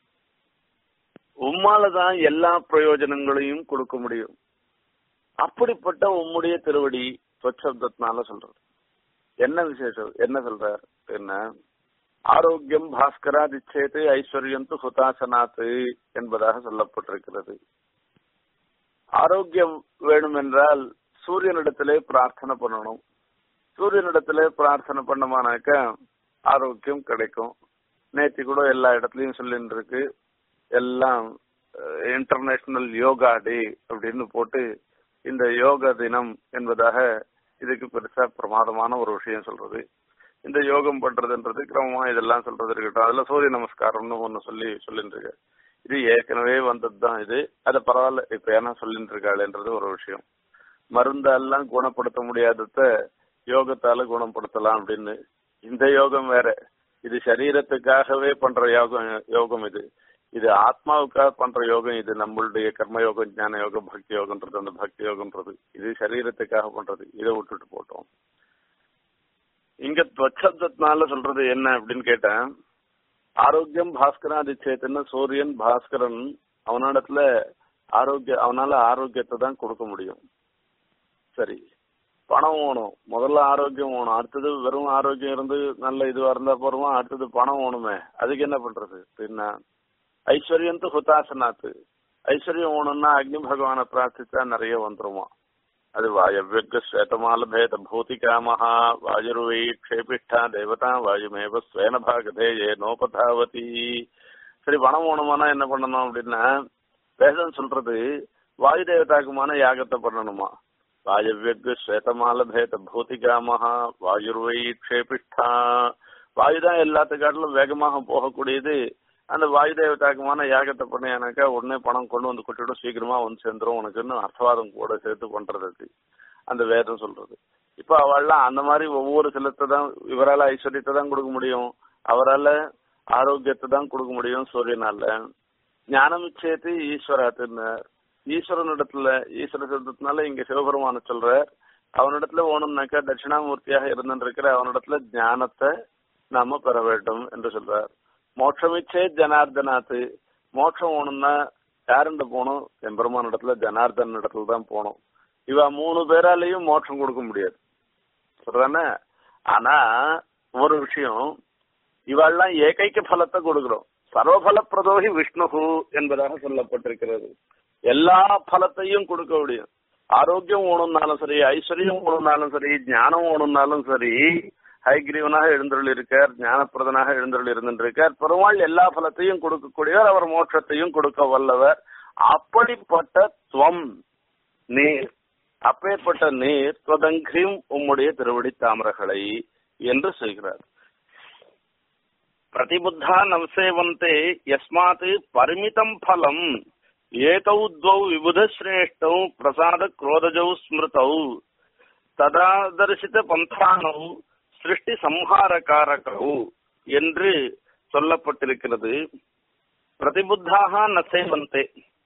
உம்மால தான் எல்லா பிரயோஜனங்களையும் கொடுக்க முடியும் அப்படிப்பட்ட உம்முடைய திருவடி சொச்சப்தத்தினால சொல்றது என்ன விசேஷம் என்ன சொல்றார் என்ன ஆரோக்கியம் பாஸ்கராதிச்சேது ஐஸ்வர்யம் து ஹுதாசனாத்து என்பதாக சொல்லப்பட்டிருக்கிறது ஆரோக்கியம் வேணும் என்றால் சூரியனிடத்திலே பிரார்த்தனை பண்ணணும் சூரியனிடத்திலே பிரார்த்தனை பண்ணமானாக்க ஆரோக்கியம் கிடைக்கும் நேற்று கூட எல்லா இடத்துலயும் சொல்லிட்டு இருக்கு எல்லாம் இன்டர்நேஷனல் யோகா டே அப்படின்னு போட்டு இந்த யோக தினம் என்பதாக இதுக்கு பெருசா பிரமாதமான ஒரு விஷயம் சொல்றது இந்த யோகம் பண்றதுன்றது கிரமமா இதெல்லாம் சொல்றது இருக்கட்டும் அதுல சூரிய நமஸ்காரம்னு ஒண்ணு சொல்லி சொல்லிட்டு இருக்கு இது ஏற்கனவே வந்தது தான் இது அது பரவாயில்ல இப்ப ஏன்னா சொல்லிட்டு இருக்காளுன்றது ஒரு விஷயம் மருந்தெல்லாம் குணப்படுத்த முடியாதத யோகத்தால குணப்படுத்தலாம் அப்படின்னு இந்த யோகம் வேற இது சரீரத்துக்காகவே பண்ற யோகம் யோகம் இது இது ஆத்மாவுக்காக பண்ற யோகம் இது நம்மளுடைய கர்ம யோகம் ஞான யோகம் பக்தி யோகம்ன்றது அந்த பக்தி யோகம்ன்றது இது சரீரத்துக்காக பண்றது இதை விட்டுட்டு போட்டோம் இங்க துவச்சப்தத்தினால சொல்றது என்ன அப்படின்னு கேட்டேன் ஆரோக்கியம் பாஸ்கராதிச்சேத்துன்னு சூரியன் பாஸ்கரன் அவனிடத்துல ஆரோக்கிய அவனால ஆரோக்கியத்தை தான் கொடுக்க முடியும் சரி பணம் வேணும் முதல்ல ஆரோக்கியம் வேணும் அடுத்தது வெறும் ஆரோக்கியம் இருந்து நல்ல இதுவா இருந்தா போறோமா அடுத்தது பணம் வேணுமே அதுக்கு என்ன பண்றது பின்ன ஐஸ்வர்யம் து ஹுதாசனாத்து ஐஸ்வர்யம் வேணும்னா அக்னி பகவானை பிரார்த்திச்சா நிறைய வந்துருமா அது வாயவ்யக ஸ்வேதமால பேத பூதிகாமஹா வாயுர்வை க்ஷேபிஷ்டா தேவதா வாயுமேவ ஸ்வேன பாகதே ஏ நோபதாவதி சரி பணம் வேணுமானா என்ன பண்ணணும் அப்படின்னா வேதம் சொல்றது வாயு தேவதாக்குமான யாகத்தை பண்ணணுமா வாயவ்யக ஸ்வேதமால பேத பூதிகாமஹா வாயுர்வை க்ஷேபிஷ்டா வாயுதான் எல்லாத்துக்காட்டிலும் வேகமாக போகக்கூடியது அந்த வாயு தேவதாக்குமான யாகத்தை பண்ணியானாக்கா உடனே பணம் கொண்டு வந்து கொட்டிவிடும் சீக்கிரமா வந்து சேர்ந்துரும் உனக்குன்னு அர்த்தவாதம் கூட சேர்த்து பண்றது அந்த வேதம் சொல்றது இப்ப அவள்லாம் அந்த மாதிரி ஒவ்வொரு சிலத்தை தான் இவரால ஐஸ்வர்யத்தை தான் கொடுக்க முடியும் அவரால ஆரோக்கியத்தை தான் கொடுக்க முடியும் சூரியனால ஞானம் சேர்த்து ஈஸ்வராத்துன்னு ஈஸ்வரனிடத்துல ஈஸ்வர சித்தத்தினால இங்க சிவபெருமான சொல்ற அவனிடத்துல ஓணும்னாக்கா தட்சிணாமூர்த்தியாக இருந்திருக்கிற அவனிடத்துல ஞானத்தை நாம பெற வேண்டும் என்று சொல்றார் மோட்சமிச்சே ஜனார்தனாத்து மோட்சம் வேணும்னா யாருண்ட போகணும் எம்பெருமான் இடத்துல ஜனார்தன் இடத்துல தான் போகணும் இவ மூணு பேராலையும் மோட்சம் கொடுக்க முடியாது சொல்றானே ஆனா ஒரு விஷயம் இவாள்லாம் ஏகைக்க பலத்தை கொடுக்கிறோம் சர்வபல பிரதோகி விஷ்ணுகு என்பதாக சொல்லப்பட்டிருக்கிறது எல்லா பலத்தையும் கொடுக்க முடியும் ஆரோக்கியம் வேணும்னாலும் சரி ஐஸ்வர்யம் வேணும்னாலும் சரி ஞானம் வேணும்னாலும் சரி ஹைகிரீவனாக எழுந்தருள் இருக்கார் ஞானப்பிரதனாக எழுந்தருள் இருந்திருக்கார் பெருமாள் எல்லா பலத்தையும் கொடுக்கக்கூடியவர் அவர் மோட்சத்தையும் கொடுக்க வல்லவர் அப்படிப்பட்ட துவம் நீர் அப்பேற்பட்ட நீர் துவதங்கியும் உம்முடைய திருவடி தாமரகளை என்று செய்கிறார் பிரதிபுத்தா நவசேவந்தே யஸ்மாத் பரிமிதம் பலம் ஏதௌ द्वौ விபுதஸ்ரேஷ்டௌ பிரசாத குரோதஜௌ ஸ்மிருதௌ ததாதர்சித பந்தானௌ சிருஷ்டி சம்ஹாரகாரகௌ என்று சொல்லப்பட்டிருக்கிறது பிரதிபுத்தாக நசேவந்தே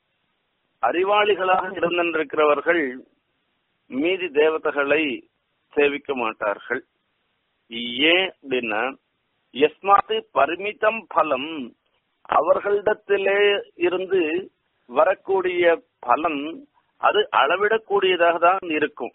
அறிவாளிகளாக இருந்திருக்கிறவர்கள் மீதி தேவதைகளை சேவிக்க மாட்டார்கள் ஏன் அப்படின்னா எஸ்மாத்து பரிமிதம் பலம் அவர்களிடத்திலே இருந்து வரக்கூடிய பலன் அது அளவிடக்கூடியதாக தான் இருக்கும்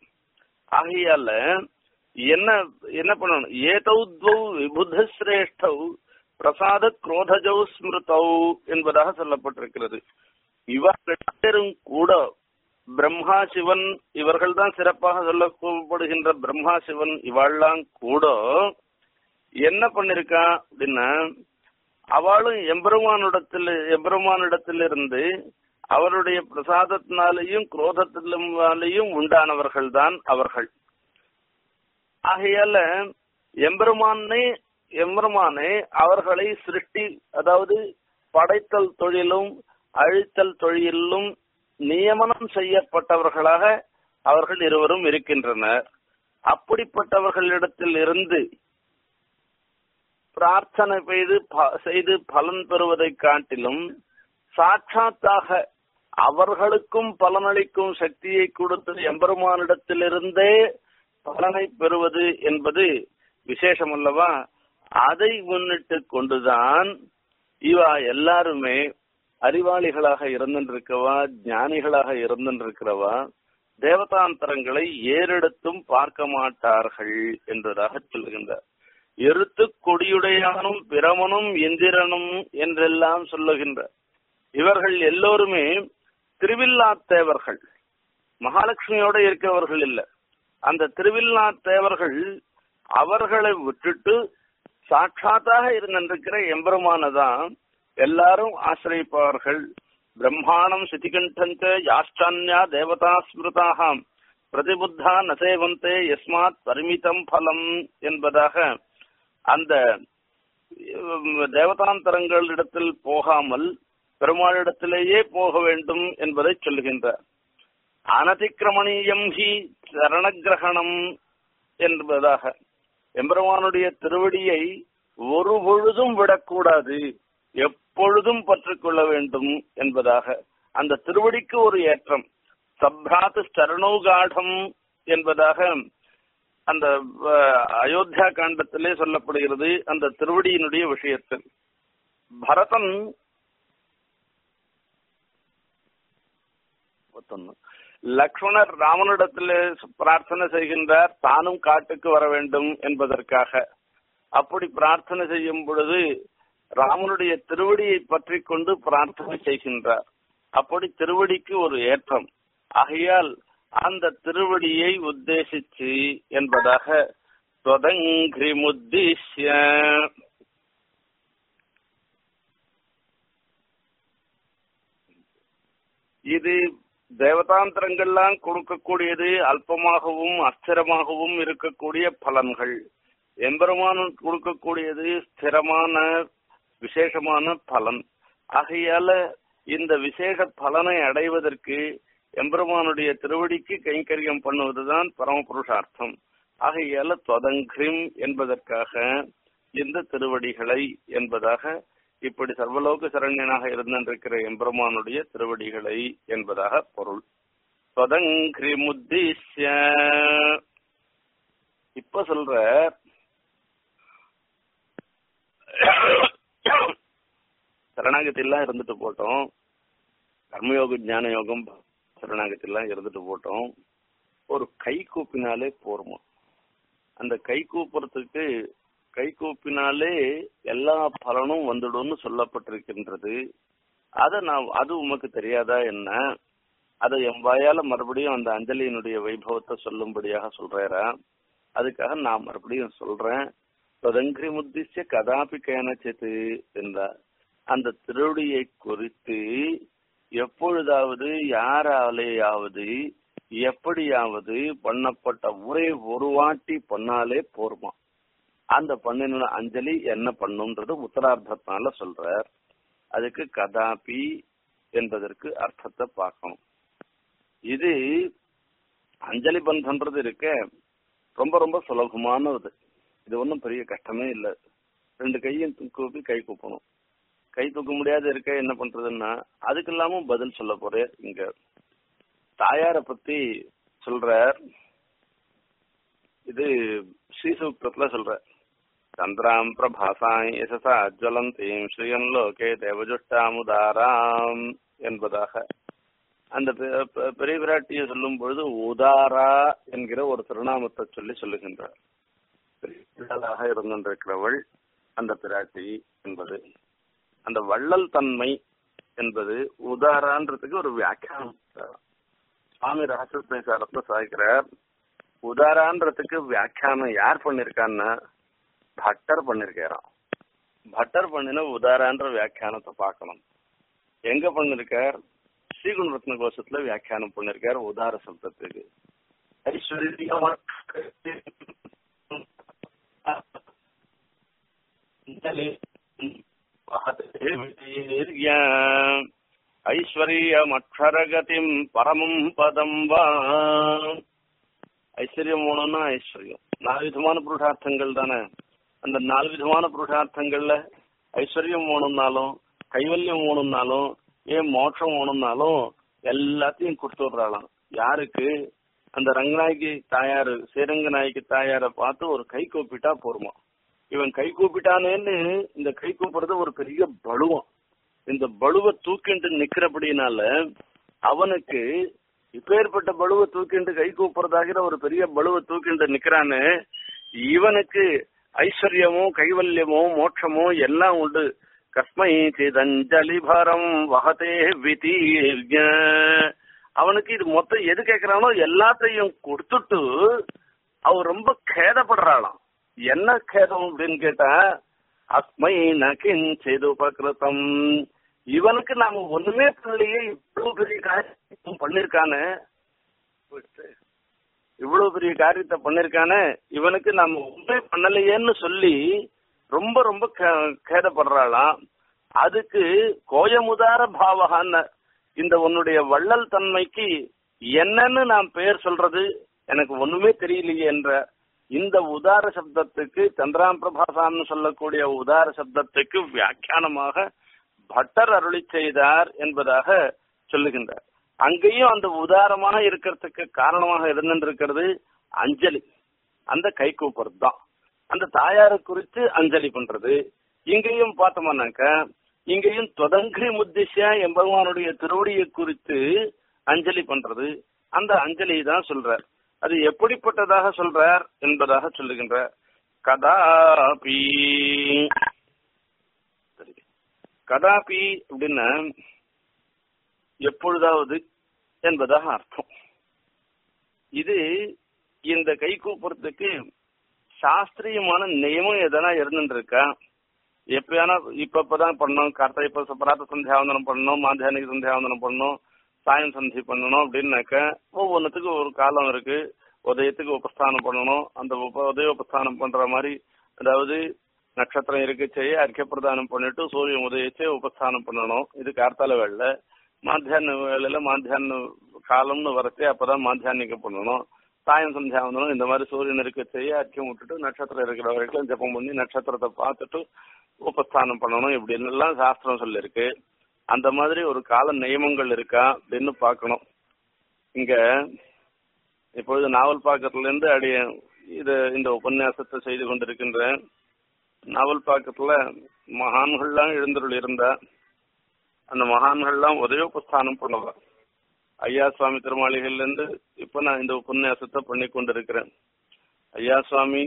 ஆகையால என்ன என்ன பண்ணணும் ஏதௌத்வௌ விபுத சிரேஷ்டௌ பிரசாத குரோதஜௌ ஸ்மிருதௌ என்பதாக சொல்லப்பட்டிருக்கிறது இவர்களும் கூட பிரம்மா சிவன் இவர்கள் தான் சிறப்பாக சொல்லப்படுகின்ற பிரம்மா சிவன் இவாள்லாம் கூட என்ன பண்ணிருக்கா அப்படின்னா அவளும் எம்பெருமானிடத்தில் எம்பெருமானிடத்திலிருந்து அவருடைய பிரசாதத்தினாலேயும் குரோதத்தினாலேயும் உண்டானவர்கள் தான் அவர்கள் ஆகையால எம்பெருமானே எம்பெருமானே அவர்களை சிருஷ்டி அதாவது படைத்தல் தொழிலும் அழித்தல் தொழிலும் நியமனம் செய்யப்பட்டவர்களாக அவர்கள் இருவரும் இருக்கின்றனர் அப்படிப்பட்டவர்களிடத்தில் இருந்து பிரார்த்தனை செய்து செய்து பலன் பெறுவதை காட்டிலும் சாட்சாத்தாக அவர்களுக்கும் பலனளிக்கும் சக்தியை கொடுத்து எம்பெருமானிடத்திலிருந்தே பலனை பெறுவது என்பது விசேஷம் அல்லவா அதை முன்னிட்டு கொண்டுதான் இவா எல்லாருமே அறிவாளிகளாக இருந்திருக்கவா ஞானிகளாக இருந்திருக்கிறவா தேவதாந்தரங்களை ஏறெடுத்தும் பார்க்க மாட்டார்கள் என்பதாக சொல்லுகின்றார் எருத்து கொடியுடையானும் பிரமனும் இந்திரனும் என்றெல்லாம் சொல்லுகின்ற இவர்கள் எல்லோருமே திருவில்லா தேவர்கள் மகாலட்சுமியோட இருக்கிறவர்கள் இல்ல அந்த திருவில்லா தேவர்கள் அவர்களை விட்டுட்டு சாட்சாத்தாக இருந்திருக்கிற எம்பெருமானதான் எல்லாரும் ஆசிரியப்பார்கள் பிரம்மாணம் சிதிகண்டந்த யாஷ்டான்யா தேவதா ஸ்மிருதாகாம் பிரதிபுத்தா நசேவந்தே எஸ்மாத் பரிமிதம் பலம் என்பதாக அந்த தேவதாந்தரங்களிடத்தில் போகாமல் பெருமாளிடத்திலேயே போக வேண்டும் என்பதை சொல்லுகின்றார் அனதிக்கிரமணீயம் ஹி சரணகிரகணம் என்பதாக எம்பெருமானுடைய திருவடியை ஒரு பொழுதும் விடக்கூடாது எப்பொழுதும் பற்றிக்கொள்ள வேண்டும் என்பதாக அந்த திருவடிக்கு ஒரு ஏற்றம் சப்ராத்து சரணோகாடம் என்பதாக அந்த அயோத்தியா காண்டத்திலே சொல்லப்படுகிறது அந்த திருவடியினுடைய விஷயத்தில் பரதன் லக்ஷ்மணர் ராமனிடத்தில் பிரார்த்தனை செய்கின்றார் தானும் காட்டுக்கு வர வேண்டும் என்பதற்காக அப்படி பிரார்த்தனை செய்யும் பொழுது ராமனுடைய திருவடியை பற்றி கொண்டு பிரார்த்தனை செய்கின்றார் அப்படி திருவடிக்கு ஒரு ஏற்றம் ஆகையால் அந்த திருவடியை உத்தேசிச்சு என்பதாக தொதங்கிரி முத்திஷ்ய இது தேவதாந்திரங்கள்லாம் கொடுக்கக்கூடியது அல்பமாகவும் அஸ்திரமாகவும் இருக்கக்கூடிய பலன்கள் எம்பெருமான் கொடுக்கக்கூடியது ஸ்திரமான விசேஷமான பலன் ஆகையால இந்த விசேஷ பலனை அடைவதற்கு எம்பெருமானுடைய திருவடிக்கு கைங்கரியம் பண்ணுவதுதான் பரமபுருஷார்த்தம் ஆகையால தொதங்கிரிம் என்பதற்காக இந்த திருவடிகளை என்பதாக இப்படி சர்வலோக சரண்யனாக இருந்திருக்கிற எம்பெருமானுடைய திருவடிகளை என்பதாக பொருள் தொதங்கிரி முத்திஷ்ய இப்ப சொல்ற சரணாகத்திலாம் இருந்துட்டு போட்டோம் கர்மயோகம் ஞான யோகம் சரணாகத்திலாம் இருந்துட்டு போட்டோம் ஒரு கை கூப்பினாலே போருமா அந்த கை கூப்புறதுக்கு கை கூப்பினாலே எல்லா பலனும் வந்துடும்னு சொல்லப்பட்டிருக்கின்றது அத நான் அது உமக்கு தெரியாதா என்ன அதை என் வாயால மறுபடியும் அந்த அஞ்சலியினுடைய வைபவத்தை சொல்லும்படியாக சொல்றேரா அதுக்காக நான் மறுபடியும் சொல்றேன் தொதங்கிரி முத்திச்ச கதாபி கேனச்சித்து என்றார் அந்த திருடியை குறித்து எப்பொழுதாவது யாராலேயாவது எப்படியாவது பண்ணப்பட்ட ஒரே ஒரு வாட்டி பண்ணாலே போருமா அந்த பண்ணின அஞ்சலி என்ன பண்ணுன்றது உத்தரார்த்தத்தினால சொல்றார் அதுக்கு கதாபி என்பதற்கு அர்த்தத்தை பார்க்கணும் இது அஞ்சலி பந்தன்றது இருக்க ரொம்ப ரொம்ப சுலபமானது இது ஒன்றும் பெரிய கஷ்டமே இல்லை ரெண்டு கையும் கூப்பி கை கூப்பணும் கை தூக்க முடியாத இருக்க என்ன பண்றதுன்னா அதுக்கு இல்லாம பதில் சொல்ல போறேன் இங்க தாயார பத்தி சொல்றார் இது ஸ்ரீசூக்தத்துல சொல்ற சந்திராம் பிரபாசாய் யசசா ஜுவலந்தீம் ஸ்ரீயன் லோகே தேவஜுஷ்டாமுதாராம் என்பதாக அந்த பெரிய பிராட்டியை சொல்லும் பொழுது உதாரா என்கிற ஒரு திருநாமத்தை சொல்லி சொல்லுகின்றார் பெரியாளாக இருந்திருக்கிறவள் அந்த பிராட்டி என்பது அந்த வள்ளல் தன்மை என்பது உதாரான்றதுக்கு ஒரு வியாக்கியானம் சுவாமி ரகசியசாரத்துல சாய்க்கிறார் உதாரான்றதுக்கு வியாக்கியானம் யார் பண்ணிருக்கான்னா பட்டர் பண்ணிருக்காராம் பட்டர் பண்ணின உதாரான்ற வியாக்கியானத்தை பார்க்கணும் எங்க பண்ணிருக்கார் ஸ்ரீகுண ரத்ன கோஷத்துல வியாக்கியானம் பண்ணிருக்கார் உதார சப்தத்துக்கு ஐஸ்வர்யமக்ஷரகதிம் பரமம் பதம் வா ஐஸ்வர்யம் வேணும்னா ஐஸ்வர்யம் நாலு விதமான புருஷார்த்தங்கள் தானே அந்த நாலு விதமான புருஷார்த்தங்கள்ல ஐஸ்வர்யம் வேணும்னாலும் கைவல்யம் வேணும்னாலும் ஏன் மோட்சம் வேணும்னாலும் எல்லாத்தையும் கொடுத்து விடுறாளாம் யாருக்கு அந்த ரங்கநாயகி தாயாரு ஸ்ரீரங்க நாயகி தாயார பார்த்து ஒரு கை கூப்பிட்டா போருமா இவன் கை கூப்பிட்டானேன்னு இந்த கை கூப்பிடுறது ஒரு பெரிய பலுவம் இந்த பலுவை தூக்கிண்டு நிக்கிறபடினால அவனுக்கு இப்பேற்பட்ட பலுவை தூக்கிண்டு கை கூப்பிடுறதாகிற ஒரு பெரிய பலுவை தூக்கிண்டு நிக்கிறான்னு இவனுக்கு ஐஸ்வர்யமோ கைவல்யமோ மோட்சமோ எல்லாம் உண்டு கஸ்மை சிதஞ்சலி பரம் வகதே விதீர்ய அவனுக்கு இது மொத்தம் எது கேட்கிறானோ எல்லாத்தையும் கொடுத்துட்டு அவ ரொம்ப கேதப்படுறாளாம் என்ன கேதம் அப்படின்னு கேட்டா அஸ்மை நகிஞ்செது உபகிருத்தம் இவனுக்கு நாம ஒண்ணுமே பண்ணலையே இவ்வளவு பெரிய காரியம் பண்ணிருக்கானே இவ்வளவு பெரிய காரியத்தை பண்ணிருக்கானே இவனுக்கு நம்ம ஒண்ணுமே பண்ணலையேன்னு சொல்லி ரொம்ப ரொம்ப கேதப்படுறாளாம் அதுக்கு கோயமுதார பாவகான்னு இந்த உன்னுடைய வள்ளல் தன்மைக்கு என்னன்னு நான் பெயர் சொல்றது எனக்கு ஒண்ணுமே தெரியலையே என்ற இந்த உதார சப்தத்துக்கு சந்திராம் பிரபாசான்னு சொல்லக்கூடிய உதார சப்தத்துக்கு வியாக்கியானமாக பட்டர் அருளி செய்தார் என்பதாக சொல்லுகின்றார் அங்கேயும் அந்த உதாரமாக இருக்கிறதுக்கு காரணமாக இருந்திருக்கிறது அஞ்சலி அந்த கை கூப்புறது தான் அந்த தாயாரை குறித்து அஞ்சலி பண்றது இங்கேயும் பார்த்தோம்னாக்க இங்கேயும் தொடங்கி முத்திஷா எம்பெருமானுடைய திருவடியை குறித்து அஞ்சலி பண்றது அந்த அஞ்சலி தான் சொல்றார் அது எப்படிப்பட்டதாக சொல்றார் என்பதாக சொல்லுகின்றார் கதாபி கதாபி அப்படின்னா எப்பொழுதாவது என்பதாக அர்த்தம் இது இந்த கை கூப்புறதுக்கு சாஸ்திரியமான நியமம் எதனா இருந்துருக்கா எப்பயானா இப்ப இப்பதான் பண்ணணும் கார்த்திகை இப்ப பிராத்த சந்தியாவந்தனம் பண்ணணும் மாத்தியானிக சந்தியாவந்தனம் பண்ணணும் சாயம் சந்தி பண்ணணும் அப்படின்னாக்க ஒவ்வொன்றுத்துக்கும் ஒரு காலம் இருக்கு உதயத்துக்கு உபஸ்தானம் பண்ணணும் அந்த உப உதய உபஸ்தானம் பண்ற மாதிரி அதாவது நட்சத்திரம் இருக்க செய்ய அர்க்க பிரதானம் பண்ணிட்டு சூரியன் உதயிச்சே உபஸ்தானம் பண்ணணும் இது கார்த்தால வேலை மாத்தியான வேலையில மாத்தியான காலம்னு வரச்சே அப்பதான் மாத்தியானிக்க பண்ணணும் சாயம் சந்தியாவந்தனம் இந்த மாதிரி சூரியன் இருக்க செய்ய அர்க்கம் விட்டுட்டு நட்சத்திரம் இருக்கிற வரைக்கும் ஜப்பம் பண்ணி நட்சத்திரத்தை பார்த்துட்டு உபஸ்தானம் பண்ணணும் இப்படி எல்லாம் சாஸ்திரம் சொல்லிருக்கு அந்த மாதிரி ஒரு கால நியமங்கள் இருக்கா அப்படின்னு பார்க்கணும் இங்க இப்பொழுது நாவல் பாக்கத்துல இருந்து அடிய இது இந்த உபன்யாசத்தை செய்து கொண்டிருக்கின்றேன் நாவல் பாக்கத்துல மகான்கள்லாம் எழுந்தருள் இருந்தா அந்த மகான்கள்லாம் உதயோபஸ்தானம் பண்ணுவா ஐயா சுவாமி திருமாளிகள்ல இருந்து இப்ப நான் இந்த உபன்யாசத்தை பண்ணி கொண்டிருக்கிறேன் ஐயா சுவாமி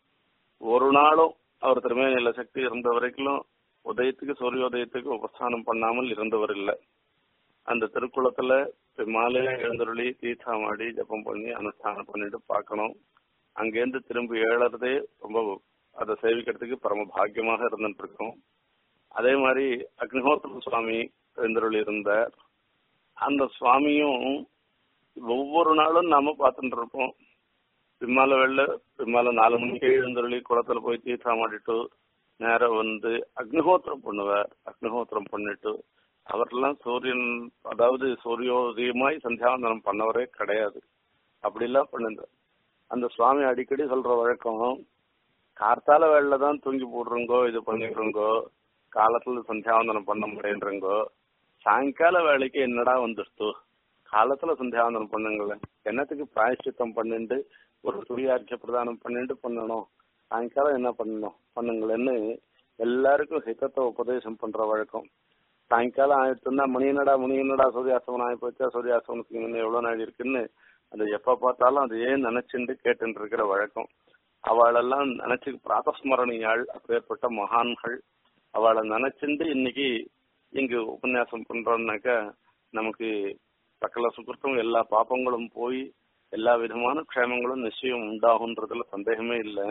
ஒரு நாளும் அவர் திருமேனில சக்தி இருந்த வரைக்கும் உதயத்துக்கு சூரியோதயத்துக்கு உபஸ்தானம் பண்ணாமல் இருந்தவர் இல்லை அந்த திருக்குளத்துல மாலையில எழுந்தருளி தீர்த்தாமாடி ஜப்பம் பண்ணி அனுஷ்டானம் பண்ணிட்டு பார்க்கணும் அங்கேருந்து திரும்பி ஏழறதே ரொம்ப அதை சேவிக்கிறதுக்கு பரம பாக்கியமாக இருந்துட்டு இருக்கோம் அதே மாதிரி அக்னிஹோத்திர சுவாமி எழுந்தருளி இருந்தார் அந்த சுவாமியும் ஒவ்வொரு நாளும் நாம பார்த்துட்டு இருப்போம் பிம்மால வெள்ள பிம்மால நாலு மணிக்கு எழுந்தருளி குளத்துல போய் தீர்த்தாமாடிட்டு நேரம் வந்து அக்னிஹோத்திரம் பண்ணுவார் அக்னிஹோத்திரம் பண்ணிட்டு அவரெல்லாம் சூரியன் அதாவது சூரியோதயமாய் சந்தியாவந்தனம் பண்ணவரே கிடையாது அப்படிலாம் பண்ணிருந்தார் அந்த சுவாமி அடிக்கடி சொல்ற வழக்கம் கார்த்தால வேலையில தான் தூங்கி போடுறோங்கோ இது பண்ணிடுறோங்கோ காலத்துல சந்தியாவந்தனம் பண்ண முடியுன்றங்கோ சாயங்கால வேலைக்கு என்னடா வந்துடுத்து காலத்துல சந்தியாவந்தனம் பண்ணுங்களேன் என்னத்துக்கு பிராயஷ்டித்தம் பண்ணிட்டு ஒரு சூரியார்க்கிய பிரதானம் பண்ணிட்டு பண்ணணும் சாயங்காலம் என்ன பண்ணணும் பண்ணுங்களேன்னு எல்லாருக்கும் ஹிதத்தை உபதேசம் பண்ற வழக்கம் சாயங்காலம் ஆயிடுச்சுன்னா மணி என்னடா மணி என்னடா சூரியாஸ்தமனம் ஆகி போச்சா சூரியாஸ்தமனத்துக்கு இன்னும் எவ்வளவு நாள் இருக்குன்னு அது எப்ப பார்த்தாலும் அது ஏன் நினைச்சுட்டு கேட்டுட்டு இருக்கிற வழக்கம் அவளெல்லாம் நினைச்சு பிராத்தஸ்மரணியாள் அப்பேற்பட்ட மகான்கள் அவளை நினைச்சுண்டு இன்னைக்கு இங்கு உபன்யாசம் பண்றோம்னாக்கா நமக்கு சகல சுகிருத்தம் எல்லா பாப்பங்களும் போய் எல்லா விதமான க்ஷேமங்களும் நிச்சயம் உண்டாகுன்றதுல சந்தேகமே இல்லை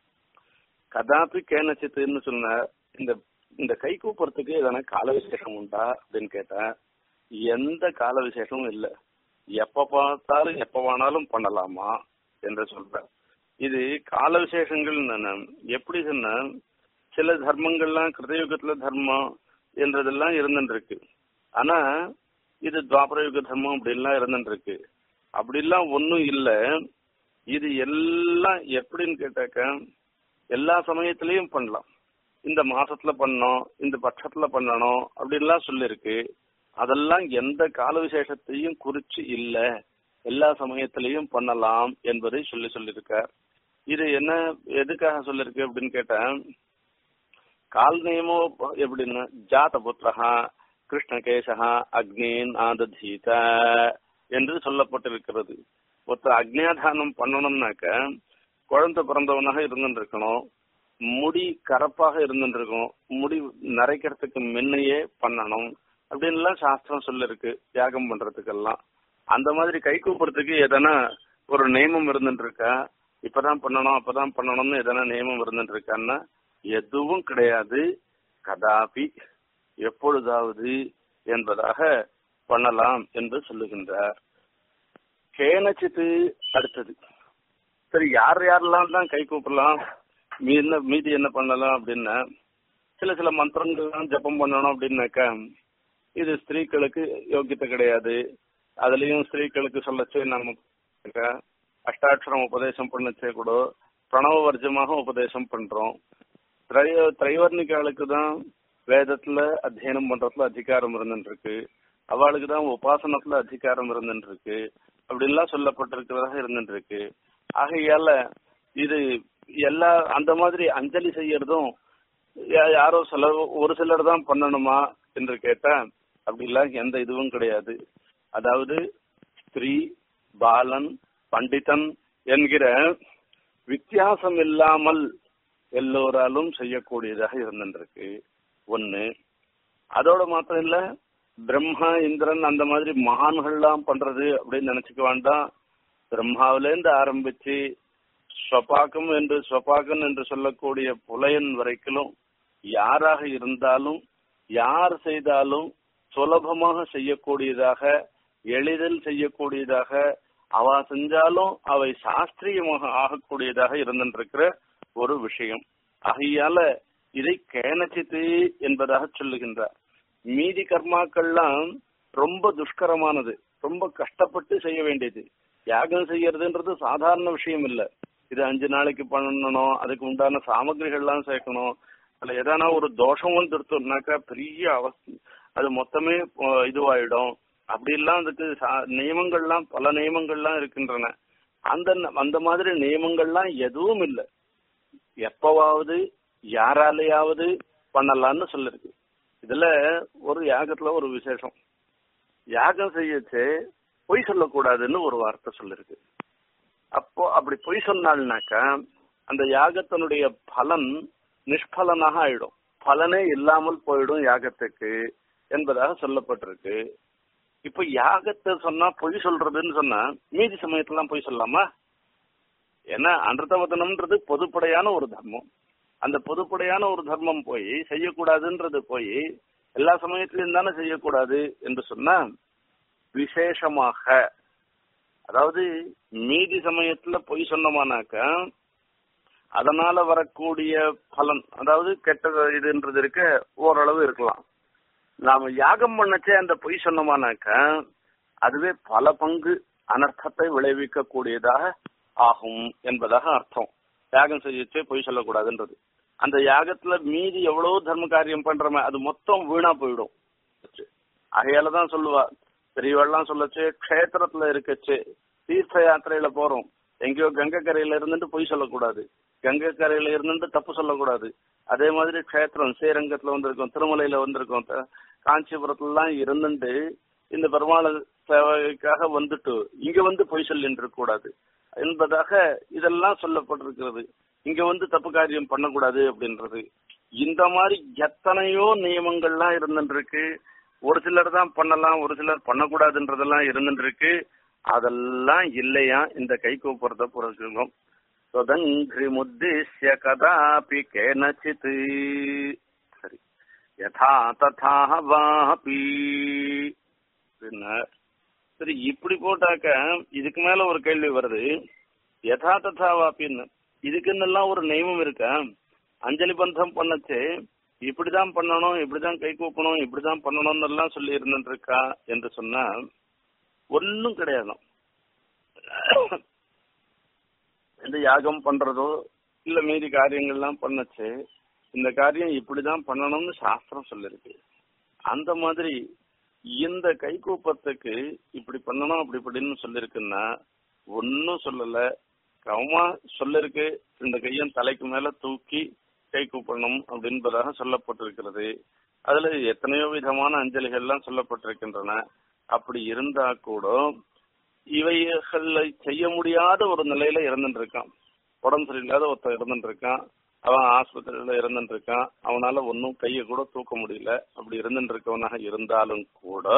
கதாபி கேனச்சித்துன்னு சொன்ன இந்த இந்த கை கூப்புறதுக்கு எதனா கால விசேஷம் உண்டா அப்படின்னு கேட்டா எந்த கால விசேஷமும் இல்லை எப்ப பார்த்தாலும் எப்ப வேணாலும் பண்ணலாமா என்று சொல்ற இது கால விசேஷங்கள் நான் எப்படி சொன்னா சில தர்மங்கள்லாம் கிருதயுகத்துல தர்மம் என்றதெல்லாம் இருந்துட்டு இருக்கு ஆனா இது துவாபர யுக தர்மம் அப்படின்லாம் இருந்துட்டு இருக்கு அப்படிலாம் ஒன்றும் இல்லை இது எல்லாம் எப்படின்னு கேட்டாக்க எல்லா சமயத்திலையும் பண்ணலாம் இந்த மாசத்துல பண்ணணும் இந்த பட்சத்துல பண்ணணும் அப்படின்லாம் சொல்லியிருக்கு அதெல்லாம் எந்த கால விசேஷத்தையும் குறிச்சு இல்ல எல்லா சமயத்திலையும் பண்ணலாம் என்பதை சொல்லி சொல்லியிருக்கார் இது என்ன எதுக்காக சொல்லிருக்கு அப்படின்னு கேட்டேன் கால் நியமோ எப்படின்னா ஜாத புத்திரஹா கிருஷ்ணகேசா அக்னீன் ஆததீத என்று சொல்லப்பட்டிருக்கிறது ஒருத்தர் அக்னியாதானம் பண்ணணும்னாக்க குழந்தை பிறந்தவனாக இருந்துட்டு இருக்கணும் முடி கரப்பாக இருந்துட்டு இருக்கணும் முடி நரைக்கிறதுக்கு முன்னையே பண்ணணும் அப்படின்லாம் சாஸ்திரம் சொல்லிருக்கு தியாகம் பண்றதுக்கெல்லாம் அந்த மாதிரி கை கூப்புறதுக்கு எதனா ஒரு நியமம் இருந்துட்டு இருக்கா இப்பதான் பண்ணணும் அப்பதான் பண்ணணும்னு எதனா நியமம் இருந்துட்டு இருக்கான்னா எதுவும் கிடையாது கதாபி எப்பொழுதாவது என்பதாக பண்ணலாம் என்று சொல்லுகின்றார் கேனச்சித்து அடுத்தது சரி யார் யாரெல்லாம் தான் கை கூப்பலாம் மீ என்ன மீதி என்ன பண்ணலாம் அப்படின்னா சில சில மந்திரங்கள்லாம் ஜபம் பண்ணணும் அப்படின்னாக்கா இது ஸ்திரீகளுக்கு யோக்கியத்தை கிடையாது அதுலயும் ஸ்திரீகளுக்கு சொல்லச்சு நம்ம அஷ்டாட்சரம் உபதேசம் பண்ணச்சே கூட பிரணவ வர்ஜமாக உபதேசம் பண்றோம் திரைய திரைவர்ணிகாளுக்கு தான் வேதத்துல அத்தியனம் பண்றதுல அதிகாரம் இருந்துட்டு இருக்கு அவளுக்கு தான் உபாசனத்துல அதிகாரம் இருந்துட்டு இருக்கு அப்படின்லாம் சொல்லப்பட்டிருக்கிறதாக இருந்துட்டு இருக்கு ஆகையால இது எல்லா அந்த மாதிரி அஞ்சலி செய்யறதும் யாரோ சில ஒரு சிலர் தான் பண்ணணுமா என்று கேட்டா அப்படிலாம் எந்த இதுவும் கிடையாது அதாவது ஸ்திரீ பாலன் பண்டிதன் என்கிற வித்தியாசம் இல்லாமல் எல்லோராலும் செய்யக்கூடியதாக இருந்துருக்கு ஒண்ணு அதோட மாத்திரம் இல்ல பிரம்மா இந்திரன் அந்த மாதிரி மகான்கள்லாம் பண்றது அப்படின்னு நினைச்சுக்க வேண்டாம் பிரம்மாவிலேருந்து ஆரம்பிச்சு ஸ்வபாக்கம் என்று ஸ்வபாகன் என்று சொல்லக்கூடிய புலையன் வரைக்கும் யாராக இருந்தாலும் யார் செய்தாலும் சுலபமாக செய்யக்கூடியதாக எளிதில் செய்யக்கூடியதாக அவ செஞ்சாலும் அவை சாஸ்திரியமாக ஆகக்கூடியதாக இருந்திருக்கிற ஒரு விஷயம் ஆகையால இதை கேனச்சித்து என்பதாக சொல்லுகின்றார் மீதி கர்மாக்கள்லாம் ரொம்ப துஷ்கரமானது ரொம்ப கஷ்டப்பட்டு செய்ய வேண்டியது யாகம் செய்யறதுன்றது சாதாரண விஷயம் இல்ல இது அஞ்சு நாளைக்கு பண்ணணும் அதுக்கு உண்டான சாமகிரிகள்லாம் சேர்க்கணும் அதுல எதனா ஒரு தோஷம் வந்துருத்தோம்னாக்கா பெரிய அவஸ்தை அது மொத்தமே இதுவாயிடும் அப்படிலாம் அதுக்கு நியமங்கள்லாம் பல நியமங்கள்லாம் இருக்கின்றன அந்த அந்த மாதிரி நியமங்கள்லாம் எதுவும் இல்லை எப்பவாவது யாராலையாவது பண்ணலாம்னு சொல்லிருக்கு இதுல ஒரு யாகத்துல ஒரு விசேஷம் யாகம் செய்யச்சு பொய் சொல்லக்கூடாதுன்னு ஒரு வார்த்தை சொல்லிருக்கு அப்போ அப்படி பொய் சொன்னால்னாக்கா அந்த யாகத்தினுடைய பலன் நிஷ்பலனாக ஆயிடும் பலனே இல்லாமல் போயிடும் யாகத்துக்கு என்பதாக சொல்லப்பட்டிருக்கு இப்ப யாகத்தை சொன்னா பொய் சொல்றதுன்னு சொன்னா மீதி சமயத்துலாம் பொய் சொல்லலாமா ஏன்னா அன்றதவதனம்ன்றது பொதுப்படையான ஒரு தர்மம் அந்த பொதுப்படையான ஒரு தர்மம் போய் செய்யக்கூடாதுன்றது போய் எல்லா சமயத்திலையும் தானே செய்யக்கூடாது என்று சொன்னா விசேஷமாக அதாவது மீதி சமயத்துல பொய் சொன்னோமானாக்கா அதனால வரக்கூடிய பலன் அதாவது கெட்ட இதுன்றது இருக்க ஓரளவு இருக்கலாம் நாம யாகம் பண்ணச்சே அந்த பொய் சொன்னோமானாக்கா அதுவே பல பங்கு அனர்த்தத்தை விளைவிக்க கூடியதாக ஆகும் என்பதாக அர்த்தம் யாகம் செய்யச்சே பொய் சொல்லக்கூடாதுன்றது அந்த யாகத்துல மீதி எவ்வளவு தர்ம காரியம் பண்றோமே அது மொத்தம் வீணா போயிடும் ஆகையால தான் சொல்லுவா பெரியவாள்லாம் சொல்லச்சு க்ஷேத்திரத்துல இருக்கச்சு தீர்த்த யாத்திரையில போறோம் எங்கேயோ கங்கை கரையில இருந்துட்டு பொய் சொல்லக்கூடாது கங்கை கரையில இருந்துட்டு தப்பு சொல்லக்கூடாது அதே மாதிரி க்ஷேத்திரம் ஸ்ரீரங்கத்துல வந்திருக்கோம் திருமலையில வந்திருக்கோம் காஞ்சிபுரத்துல எல்லாம் இருந்துட்டு இந்த பெருமாள் சேவைக்காக வந்துட்டு இங்க வந்து பொய் சொல்லிட்டு இருக்க கூடாது என்பதாக இதெல்லாம் சொல்லப்பட்டிருக்கிறது இங்க வந்து தப்பு காரியம் பண்ணக்கூடாது அப்படின்றது இந்த மாதிரி எத்தனையோ நியமங்கள்லாம் இருந்துருக்கு ஒரு சிலர் தான் பண்ணலாம் ஒரு சிலர் பண்ணக்கூடாதுன்றதெல்லாம் இருந்துருக்கு அதெல்லாம் இல்லையா இந்த கை கூப்புறத புரிஞ்சுக்கணும் முத்திஷ்ய கதாபி கேனச்சித் சரி யதா ததா வாபி பின்னர் சரி இப்படி போட்டாக்க இதுக்கு மேல ஒரு கேள்வி வருது யதா ததா வாப்பின்னு இதுக்குன்னெல்லாம் ஒரு நியமம் இருக்கா அஞ்சலி பந்தம் பண்ணச்சு இப்படிதான் பண்ணணும் இப்படிதான் கை கூப்பணும் இப்படிதான் பண்ணணும்னு எல்லாம் சொல்லி இருந்துட்டு இருக்கா என்று சொன்னா ஒன்னும் கிடையாது இந்த யாகம் பண்றதோ இல்ல மீதி காரியங்கள்லாம் பண்ணச்சு இந்த காரியம் இப்படிதான் பண்ணணும்னு சாஸ்திரம் சொல்லிருக்கு அந்த மாதிரி இந்த கைகூப்பத்துக்கு இப்படி பண்ணணும் அப்படி இப்படின்னு சொல்லிருக்குன்னா ஒன்னும் சொல்லல கவமா சொல்லிருக்கு இந்த கையும் தலைக்கு மேல தூக்கி கை கூப்பணும் அப்படின்பதாக சொல்லப்பட்டிருக்கிறது அதுல எத்தனையோ விதமான அஞ்சலிகள் எல்லாம் சொல்லப்பட்டிருக்கின்றன அப்படி இருந்தா கூட இவைகளை செய்ய முடியாத ஒரு நிலையில இருந்துட்டு இருக்கான் உடம்பு சரியில்லாத ஒருத்தன் இருந்துட்டு இருக்கான் அவன் ஆஸ்பத்திரியில இருந்துட்டு இருக்கான் அவனால ஒன்னும் கைய கூட தூக்க முடியல அப்படி இருந்துட்டு இருக்கவனாக இருந்தாலும் கூட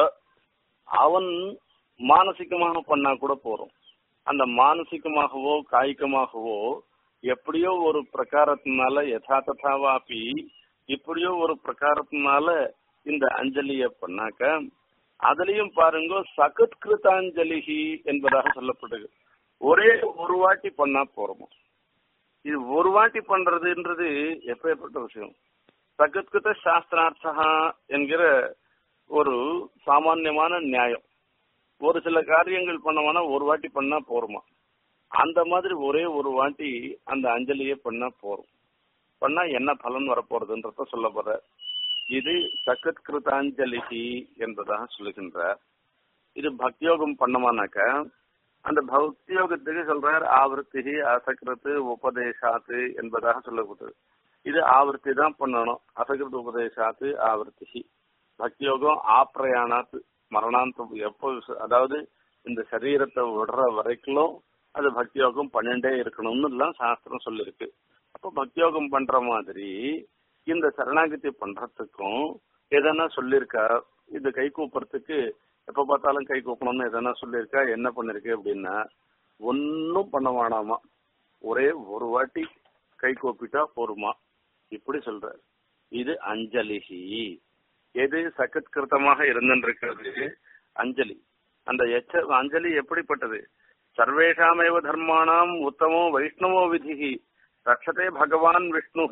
அவன் மானசிகமாக பண்ணா கூட போறோம் அந்த மானசிகமாகவோ காய்கமாகவோ எப்படியோ ஒரு பிரகாரத்தினால யதாத்ததாவாப்பி இப்படியோ ஒரு பிரகாரத்தினால இந்த அஞ்சலிய பண்ணாக்க அதுலயும் பாருங்க சகத்கிருதாஞ்சலிகி என்பதாக சொல்லப்படுது ஒரே ஒரு வாட்டி பண்ணா போறோமா இது ஒரு வாட்டி பண்றதுன்றது எப்பேற்பட்ட விஷயம் சகத்கிருத சாஸ்திரார்த்தா என்கிற ஒரு சாமான்யமான நியாயம் ஒரு சில காரியங்கள் பண்ணவனா ஒரு வாட்டி பண்ணா போருமா அந்த மாதிரி ஒரே ஒரு வாட்டி அந்த அஞ்சலியை பண்ணா போறோம் பண்ணா என்ன பலன் வரப்போறதுன்றத சொல்ல போற இது சகத்கிருதாஞ்சலிகி என்பதாக சொல்லுகின்றார் இது பக்தியோகம் பண்ணமானாக்க அந்த பக்தியோகத்துக்கு சொல்றார் ஆவர்த்தி அசகிருத்து உபதேசாத்து என்பதாக சொல்லப்பட்டது இது ஆவர்த்தி தான் பண்ணணும் அசகிருத உபதேசாத்து ஆவர்த்தி பக்தியோகம் ஆப்ரயாணாத்து மரணாந்தம் எப்போ அதாவது இந்த சரீரத்தை விடுற வரைக்கும் அது பக்தியோகம் பண்ணிட்டே இருக்கணும்னு எல்லாம் சாஸ்திரம் சொல்லிருக்கு அப்போ பக்தியோகம் பண்ற மாதிரி இந்த சரணாகதி பண்றதுக்கும் எதனா சொல்லியிருக்கா இது கை கூப்புறதுக்கு எப்ப பார்த்தாலும் கை கூப்பணும்னு எதனா சொல்லியிருக்கா என்ன பண்ணிருக்கு அப்படின்னா ஒன்னும் பண்ண வேணாமா ஒரே ஒரு வாட்டி கை கூப்பிட்டா போருமா இப்படி சொல்ற இது அஞ்சலிகி எது சகத்கிருத்தமாக இருந்திருக்கிறது அஞ்சலி அந்த எச்ச அஞ்சலி எப்படிப்பட்டது சர்வேஷாமேவ தர்மாணாம் உத்தமோ வைஷ்ணவோ விதிகி ரட்சதே பகவான் விஷ்ணு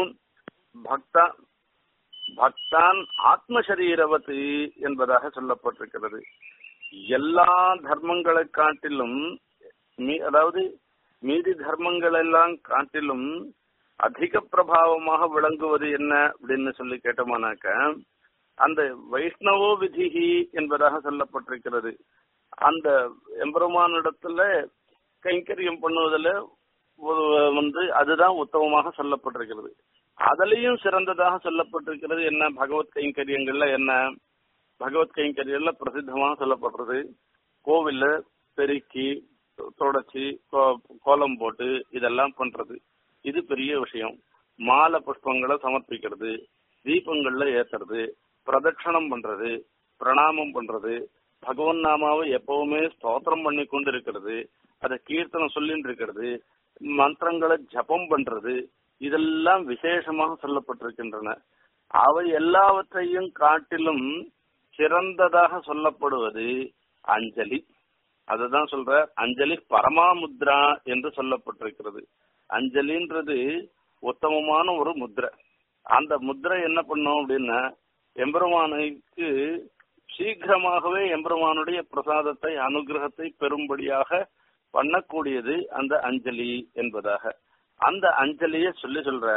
பக்த பக்தான் ஆத்மசரீரவத்து என்பதாக சொல்லப்பட்டிருக்கிறது எல்லா தர்மங்களை காட்டிலும் அதாவது மீதி தர்மங்கள் எல்லாம் காட்டிலும் அதிக பிரபாவமாக விளங்குவது என்ன அப்படின்னு சொல்லி கேட்டோமானாக்க அந்த வைஷ்ணவோ விதிகி என்பதாக சொல்லப்பட்டிருக்கிறது அந்த எம்பெருமானிடத்துல கைங்கரியம் பண்ணுவதில் வந்து அதுதான் உத்தமமாக சொல்லப்பட்டிருக்கிறது அதுலயும் சிறந்ததாக சொல்லப்பட்டிருக்கிறது என்ன பகவத் கைங்கரியங்கள்ல என்ன பகவத் கைங்கரியங்கள்ல பிரசித்தமாக சொல்லப்படுறது கோவில்ல பெருக்கி தொடச்சி கோலம் போட்டு இதெல்லாம் பண்றது இது பெரிய விஷயம் மாலை புஷ்பங்களை சமர்ப்பிக்கிறது தீபங்கள்ல ஏத்துறது பிரதட்சணம் பண்றது பிரணாமம் பண்றது பகவன் நாமாவை எப்பவுமே ஸ்தோத்திரம் பண்ணி கொண்டு இருக்கிறது அதை கீர்த்தனம் சொல்லிட்டு இருக்கிறது மந்திரங்களை ஜபம் பண்றது இதெல்லாம் விசேஷமாக சொல்லப்பட்டிருக்கின்றன அவை எல்லாவற்றையும் காட்டிலும் சிறந்ததாக சொல்லப்படுவது அஞ்சலி அதுதான் சொல்ற அஞ்சலி பரமாமுத்ரா என்று சொல்லப்பட்டிருக்கிறது அஞ்சலின்றது உத்தமமான ஒரு முத்ரை அந்த முத்ரை என்ன பண்ணும் அப்படின்னா எம்பெருமானுக்கு சீக்கிரமாகவே எம்பெருமானுடைய பிரசாதத்தை அனுகிரகத்தை பெறும்படியாக பண்ணக்கூடியது அந்த அஞ்சலி என்பதாக அந்த அஞ்சலிய சொல்லி சொல்ற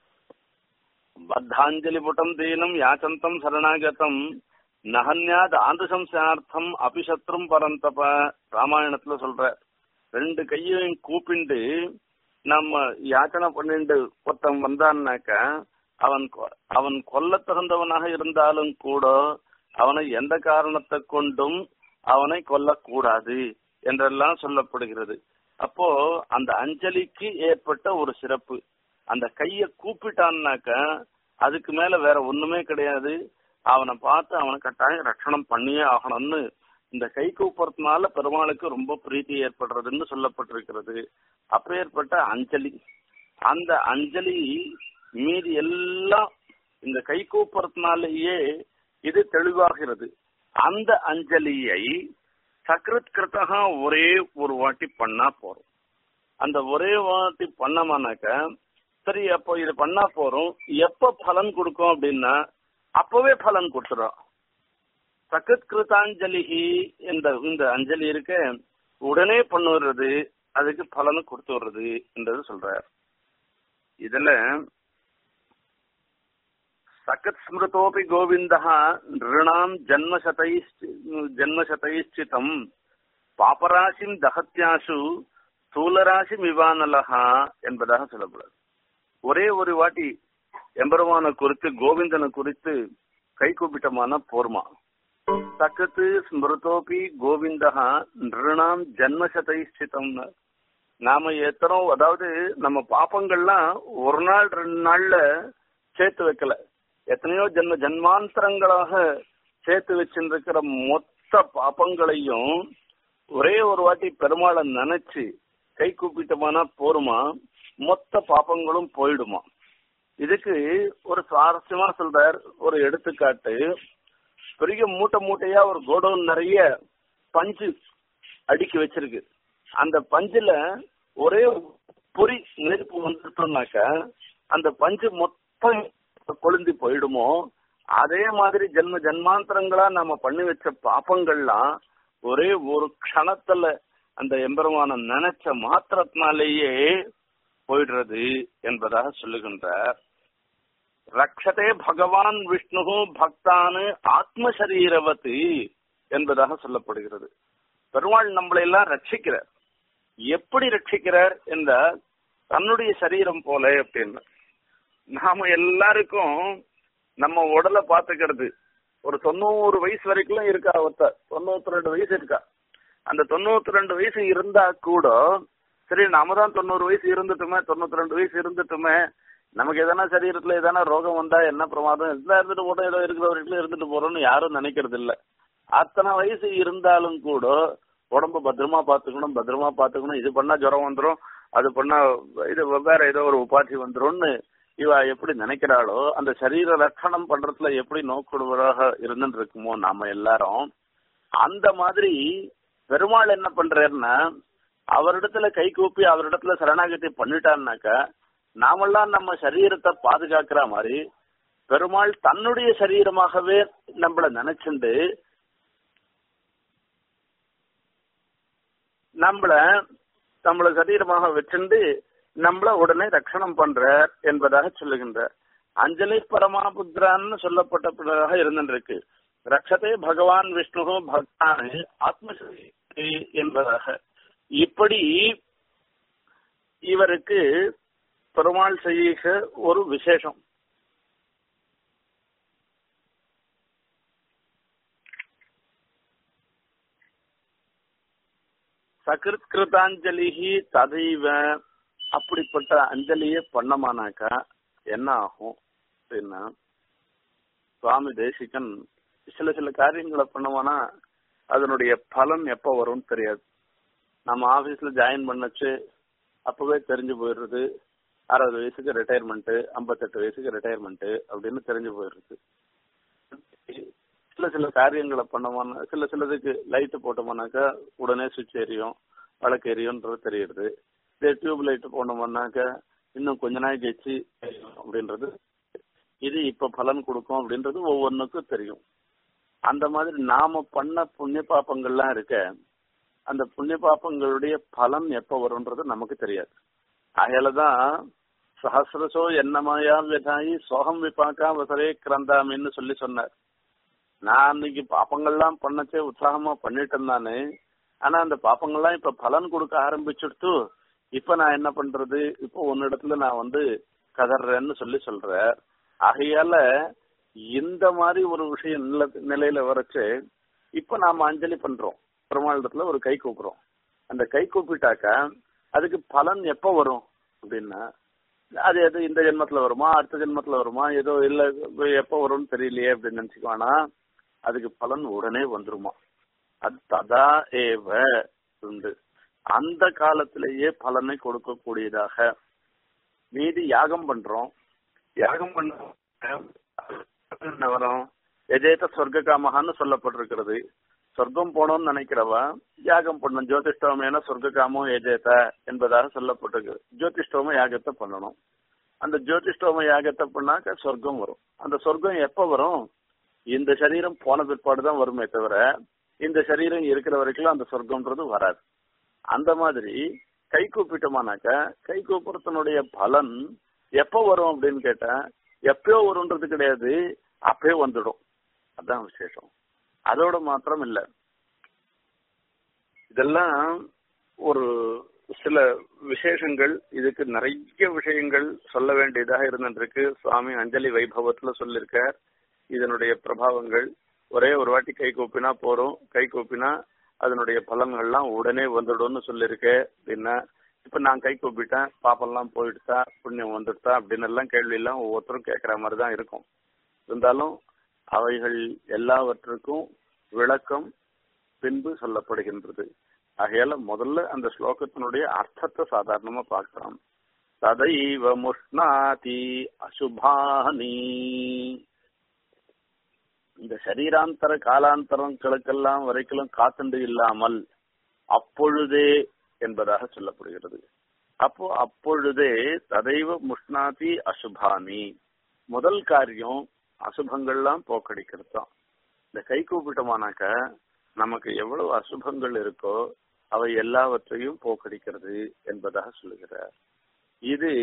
பத்தாஞ்சலி புட்டம் தீனம் யாச்சந்தம் சரணாகதம் நகன்யாத் ஆந்திசம்சார்த்தம் அபிசத்ரும் பரந்தப ராமாயணத்துல சொல்ற ரெண்டு கையையும் கூப்பிண்டு நம்ம யாச்சனை பண்ணிட்டு ஒருத்தன் வந்தான்னாக்க அவன் அவன் கொல்ல தகுந்தவனாக இருந்தாலும் கூட அவனை எந்த காரணத்தை கொண்டும் அவனை கொல்லக்கூடாது என்றெல்லாம் சொல்லப்படுகிறது அப்போ அந்த அஞ்சலிக்கு ஏற்பட்ட ஒரு சிறப்பு அந்த கைய கூப்பிட்டான்னாக்க அதுக்கு மேல வேற ஒண்ணுமே கிடையாது அவனை பார்த்து அவனை கட்டாயம் ரட்சணம் பண்ணியே ஆகணும்னு இந்த கை கூப்புறதுனால பெருமாளுக்கு ரொம்ப பிரீத்தி ஏற்படுறதுன்னு சொல்லப்பட்டிருக்கிறது அப்பேற்பட்ட அஞ்சலி அந்த அஞ்சலி மீதி எல்லாம் இந்த கை கூப்புறதுனாலேயே இது தெளிவாகிறது அந்த அஞ்சலியை சக்ரத் கிருத்தகா ஒரே ஒரு வாட்டி பண்ணா போறோம் அந்த ஒரே வாட்டி பண்ணமானாக்க சரி அப்போ இது பண்ணா போறோம் எப்ப பலன் கொடுக்கும் அப்படின்னா அப்பவே பலன் கொடுத்துரும் சகத் கிருத்தாஞ்சலிஹி இந்த இந்த அஞ்சலி இருக்க உடனே பண்ணுறது அதுக்கு பலனை கொடுத்து வர்றது என்றது சொல்றார் இதுல சகத் ஸ்மிருதோபி கோவிந்தா நிருணாம் ஜன்மசதை ஜன்மசதைச்சிதம் பாபராசிம் தகத்யாசு ஸ்தூலராசி மிவானலஹா என்பதாக சொல்லப்படுது ஒரே ஒரு வாட்டி எம்பெருமான குறித்து கோவிந்தனை குறித்து கை கூப்பிட்டமான போர்மா சக்கத்து ஸ்மிருதோபி கோவிந்தா நிருணாம் ஜன்மசதை ஸ்திதம்னு நாம எத்தனோ அதாவது நம்ம பாப்பங்கள்லாம் ஒரு நாள் ரெண்டு நாள்ல சேர்த்து வைக்கல எத்தனையோ ஜென்ம ஜன்மாந்தரங்களாக சேர்த்து வச்சிருக்கிற மொத்த பாப்பங்களையும் ஒரே ஒரு வாட்டி பெருமாளை நினைச்சு கை கூப்பிட்டோமானா போருமா மொத்த பாப்பங்களும் போயிடுமா இதுக்கு ஒரு சுவாரஸ்யமா சொல்றார் ஒரு எடுத்துக்காட்டு பெரிய மூட்டை மூட்டையா ஒரு கோடவுன் நிறைய பஞ்சு அடுக்கி வச்சிருக்கு அந்த பஞ்சுல ஒரே பொறி நெருப்பு வந்துட்டோம்னாக்க அந்த பஞ்சு மொத்தம் கொழுந்தி போயிடுமோ அதே மாதிரி ஜென்ம ஜன்மாந்தரங்களா நம்ம பண்ணி வச்ச பாப்பங்கள்லாம் ஒரே ஒரு க்ஷணத்துல அந்த எம்பெருமான நினைச்ச மாத்திரத்தினாலேயே போயிடுறது என்பதாக சொல்லுகின்றார் ரக்ஷதே பகவான் விஷ்ணு பக்தானு ஆத்மசரீரவத்து என்பதாக சொல்லப்படுகிறது பெருமாள் நம்மளை எல்லாம் ரட்சிக்கிறார் எப்படி ரட்சிக்கிறார் என்றால் தன்னுடைய சரீரம் போல அப்படின்னு நாம எல்லாருக்கும் நம்ம உடலை பாத்துக்கிறது ஒரு தொண்ணூறு வயசு வரைக்கும் இருக்கா ஒருத்தர் தொண்ணூத்தி ரெண்டு வயசு இருக்கா அந்த தொண்ணூத்தி ரெண்டு வயசு இருந்தா கூட சரி நாம தான் தொண்ணூறு வயசு இருந்துட்டுமே தொண்ணூத்தி ரெண்டு வயசு இருந்துட்டுமே நமக்கு எதனா சரீரத்துல எதனா ரோகம் வந்தா என்ன பிரமாதம் இருந்தா இருந்துட்டு போட்டோம் ஏதோ இருக்கிற வரைக்கும் இருந்துட்டு போறோம்னு யாரும் நினைக்கிறது இல்ல அத்தனை வயசு இருந்தாலும் கூட உடம்ப பத்திரமா பாத்துக்கணும் பத்திரமா பாத்துக்கணும் இது பண்ணா ஜுரம் வந்துடும் அது பண்ணா இது வேற ஏதோ ஒரு உபாதி வந்துரும்னு இவ எப்படி நினைக்கிறாளோ அந்த சரீர ரட்சணம் பண்றதுல எப்படி நோக்குடுவராக இருந்துட்டு இருக்குமோ நாம எல்லாரும் அந்த மாதிரி பெருமாள் என்ன பண்றாருன்னா அவரிடத்துல கை கூப்பி அவரிடத்துல சரணாகதி பண்ணிட்டான்னாக்கா நாமெல்லாம் நம்ம சரீரத்தை பாதுகாக்கிற மாதிரி பெருமாள் தன்னுடைய சரீரமாகவே நம்மள நினைச்சுண்டு நம்மள நம்மள சரீரமாக வச்சுண்டு நம்மள உடனே ரட்சணம் பண்றார் என்பதாக சொல்லுகின்றார் அஞ்சலி பரமாபுத்திரான்னு சொல்லப்பட்டதாக இருந்திருக்கு ரக்ஷதே பகவான் விஷ்ணு பக்தானு ஆத்மசக்தி என்பதாக இப்படி இவருக்கு பெருமாள் செய்ய ஒரு விசேஷம் சகிருத்கிருதாஞ்சலிஹி ததைவ அப்படிப்பட்ட அஞ்சலியை பண்ணமானாக்கா என்ன ஆகும் அப்படின்னா சுவாமி தேசிகன் சில சில காரியங்களை பண்ணமானா அதனுடைய பலன் எப்ப வரும்னு தெரியாது நம்ம ஆபீஸ்ல ஜாயின் பண்ணச்சு அப்பவே தெரிஞ்சு போயிடுறது அறுபது வயசுக்கு ரிட்டையர்மெண்ட் ஐம்பத்தெட்டு வயசுக்கு ரிட்டையர்மெண்ட் அப்படின்னு தெரிஞ்சு போயிடுறது சில சில காரியங்களை பண்ணோம்னா சில சிலதுக்கு லைட் போட்டோம்னாக்கா உடனே சுவிட்ச் எரியும் வழக்கு எரியும்ன்றது தெரியுது இதே டியூப் லைட் போனோம்னாக்கா இன்னும் கொஞ்ச நாள் கழிச்சு அப்படின்றது இது இப்ப பலன் கொடுக்கும் அப்படின்றது ஒவ்வொன்றுக்கும் தெரியும் அந்த மாதிரி நாம பண்ண புண்ணிய பாப்பங்கள்லாம் இருக்க அந்த புண்ணிய பாப்பங்களுடைய பலன் எப்ப வரும்ன்றது நமக்கு தெரியாது அதையாலதான் சஹசிரசோ என்னமாயா விதாயி சோகம் விபாக்கா வசரே கிரந்தாமின்னு சொல்லி சொன்னார் நான் அன்னைக்கு பாப்பங்கள்லாம் பண்ணச்சே உற்சாகமா பண்ணிட்டு இருந்தானே ஆனா அந்த பாப்பங்கள்லாம் இப்ப பலன் கொடுக்க ஆரம்பிச்சுட்டு இப்ப நான் என்ன பண்றது இப்போ உன்னிடத்துல நான் வந்து கதறேன்னு சொல்லி சொல்ற ஆகையால இந்த மாதிரி ஒரு விஷயம் நிலையில வரைச்சு இப்ப நாம அஞ்சலி பண்றோம் பெருமாளிடத்துல ஒரு கை கூப்புறோம் அந்த கை கூப்பிட்டாக்கா அதுக்கு பலன் எப்போ வரும் அப்படின்னா அது எது இந்த ஜென்மத்துல வருமா அடுத்த ஜென்மத்துல வருமா ஏதோ இல்ல எப்போ வரும்னு தெரியலையே அப்படின்னு நினைச்சுக்குவானா அதுக்கு பலன் உடனே வந்துருமா அது ததா ஏவ உண்டு அந்த காலத்திலேயே பலனை கொடுக்கக்கூடியதாக மீதி யாகம் பண்றோம் யாகம் பண்ண என்ன வரும் எஜேத சொர்க்க காமகான்னு சொல்லப்பட்டிருக்கிறது சொர்க்கம் போனோம்னு நினைக்கிறவா யாகம் பண்ணணும் ஜோதிஷ்டோமேன சொர்க்க காமம் எஜேத என்பதாக சொல்லப்பட்டிருக்கு ஜோதிஷ்டோம யாகத்தை பண்ணணும் அந்த ஜோதிஷ்டோம யாகத்தை பண்ணாக்க சொர்க்கம் வரும் அந்த சொர்க்கம் எப்ப வரும் இந்த சரீரம் போன பிற்பாடு தான் வருமே தவிர இந்த சரீரம் இருக்கிற வரைக்கும் அந்த சொர்க்கம்ன்றது வராது அந்த மாதிரி கை கூப்பிட்டோமானாக்க கை கூப்புறத்தினுடைய பலன் எப்போ வரும் அப்படின்னு கேட்டா எப்பயோ வரும்ன்றது கிடையாது அப்பயே வந்துடும் அதான் விசேஷம் அதோட மாத்திரம் இல்ல இதெல்லாம் ஒரு சில விசேஷங்கள் இதுக்கு நிறைய விஷயங்கள் சொல்ல வேண்டியதாக இருந்துருக்கு சுவாமி அஞ்சலி வைபவத்துல சொல்லியிருக்கார் இதனுடைய பிரபாவங்கள் ஒரே ஒரு வாட்டி கை கூப்பினா போறோம் கை கூப்பினா அதனுடைய பலன்கள்லாம் உடனே வந்துடும்னு சொல்லியிருக்கேன் அப்படின்னா இப்ப நான் கை கூப்பிட்டேன் பாப்பெல்லாம் போயிடுதா புண்ணியம் வந்துடுதா அப்படின்னு எல்லாம் கேள்வி எல்லாம் ஒவ்வொருத்தரும் கேட்கிற மாதிரி தான் இருக்கும் இருந்தாலும் அவைகள் எல்லாவற்றுக்கும் விளக்கம் பின்பு சொல்லப்படுகின்றது ஆகையால முதல்ல அந்த ஸ்லோகத்தினுடைய அர்த்தத்தை சாதாரணமா பார்க்கலாம் ததைவ முஷ்ணாதி அசுபானி இந்த சரீராந்தர காலாந்தரங்களுக்கெல்லாம் வரைக்கும் காத்துண்டு இல்லாமல் அப்பொழுதே என்பதாக சொல்லப்படுகிறது அப்போ அப்பொழுதே ததைவ முஷ்ணாதி அசுபானி முதல் காரியம் அசுபங்கள்லாம் போக்கடிக்கிறது தான் இந்த கை கூப்பிட்டோமானாக்க நமக்கு எவ்வளவு அசுபங்கள் இருக்கோ அவை எல்லாவற்றையும் போக்கடிக்கிறது என்பதாக சொல்லுகிறார் இது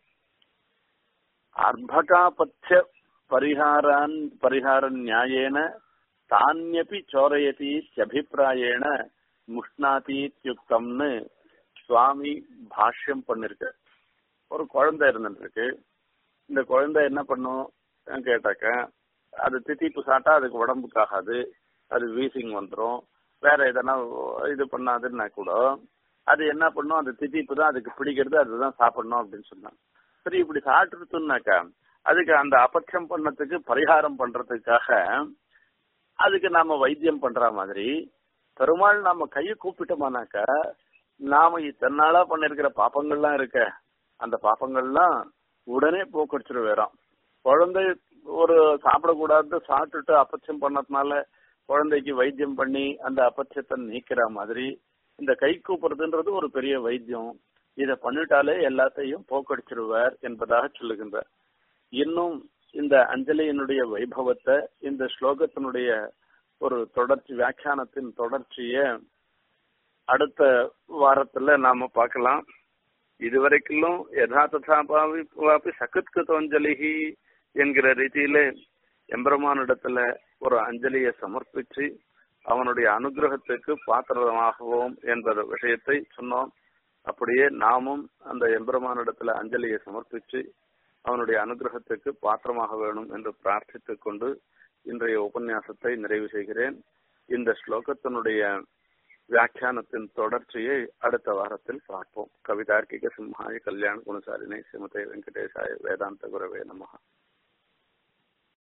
அர்பகாபட்ச பரிகாரான் பரிகார நியாயேன தானியப்பி சோரயதி அபிப்பிராயேன முஷ்ணாதீத்யுக்தம்னு சுவாமி பாஷ்யம் பண்ணிருக்க ஒரு குழந்தை இருந்துருக்கு இந்த குழந்தை என்ன பண்ணும் கேட்டாக்க அது தித்திப்பு சாட்டா அதுக்கு உடம்புக்காகாது அது வீசிங் வந்துடும் வேற எதனா இது பண்ணாதுன்னா கூட அது என்ன பண்ணும் அந்த தித்திப்பு தான் அதுக்கு பிடிக்கிறது அதுதான் சாப்பிடணும் அப்படின்னு சொன்னாங்க சரி இப்படி சாப்பிட்டுருத்துனாக்கா அதுக்கு அந்த அபட்சம் பண்ணதுக்கு பரிகாரம் பண்றதுக்காக அதுக்கு நாம வைத்தியம் பண்ற மாதிரி பெருமாள் நாம கையை கூப்பிட்டோமானாக்கா நாம இத்தனை நாளா பண்ணிருக்கிற பாப்பங்கள்லாம் இருக்க அந்த பாப்பங்கள்லாம் உடனே போக்கடிச்சிட வேறாம் குழந்தை ஒரு சாப்பிடக்கூடாது சாப்பிட்டுட்டு அப்பச்சம் பண்ணதுனால குழந்தைக்கு வைத்தியம் பண்ணி அந்த அப்பச்சத்தை நீக்கிற மாதிரி இந்த கை கூப்புறதுன்றது ஒரு பெரிய வைத்தியம் இத பண்ணிட்டாலே எல்லாத்தையும் போக்கடிச்சிருவார் என்பதாக சொல்லுகின்றார் இன்னும் இந்த அஞ்சலியினுடைய வைபவத்தை இந்த ஸ்லோகத்தினுடைய ஒரு தொடர்ச்சி வியாக்கியானத்தின் தொடர்ச்சிய அடுத்த வாரத்துல நாம பார்க்கலாம் இதுவரைக்கும் யதா ததாபாவி சகத்கிருதஞ்சலிஹி என்கிற ரீதியில எம்பெருமானிடத்துல ஒரு அஞ்சலியை சமர்ப்பிச்சு அவனுடைய அனுகிரகத்துக்கு பாத்திரமாகுவோம் என்ற விஷயத்தை சொன்னோம் அப்படியே நாமும் அந்த எம்பெருமானிடத்துல அஞ்சலியை சமர்ப்பிச்சு அவனுடைய அனுகிரகத்துக்கு பாத்திரமாக வேணும் என்று பிரார்த்தித்துக் கொண்டு இன்றைய உபன்யாசத்தை நிறைவு செய்கிறேன் இந்த ஸ்லோகத்தினுடைய வியாக்கியானத்தின் தொடர்ச்சியை அடுத்த வாரத்தில் பார்ப்போம் கவிதார்க்கிக சிம்ஹாய கல்யாண குணசாரிணை சிமதே வெங்கடேசாய வேதாந்த குரவே நமகா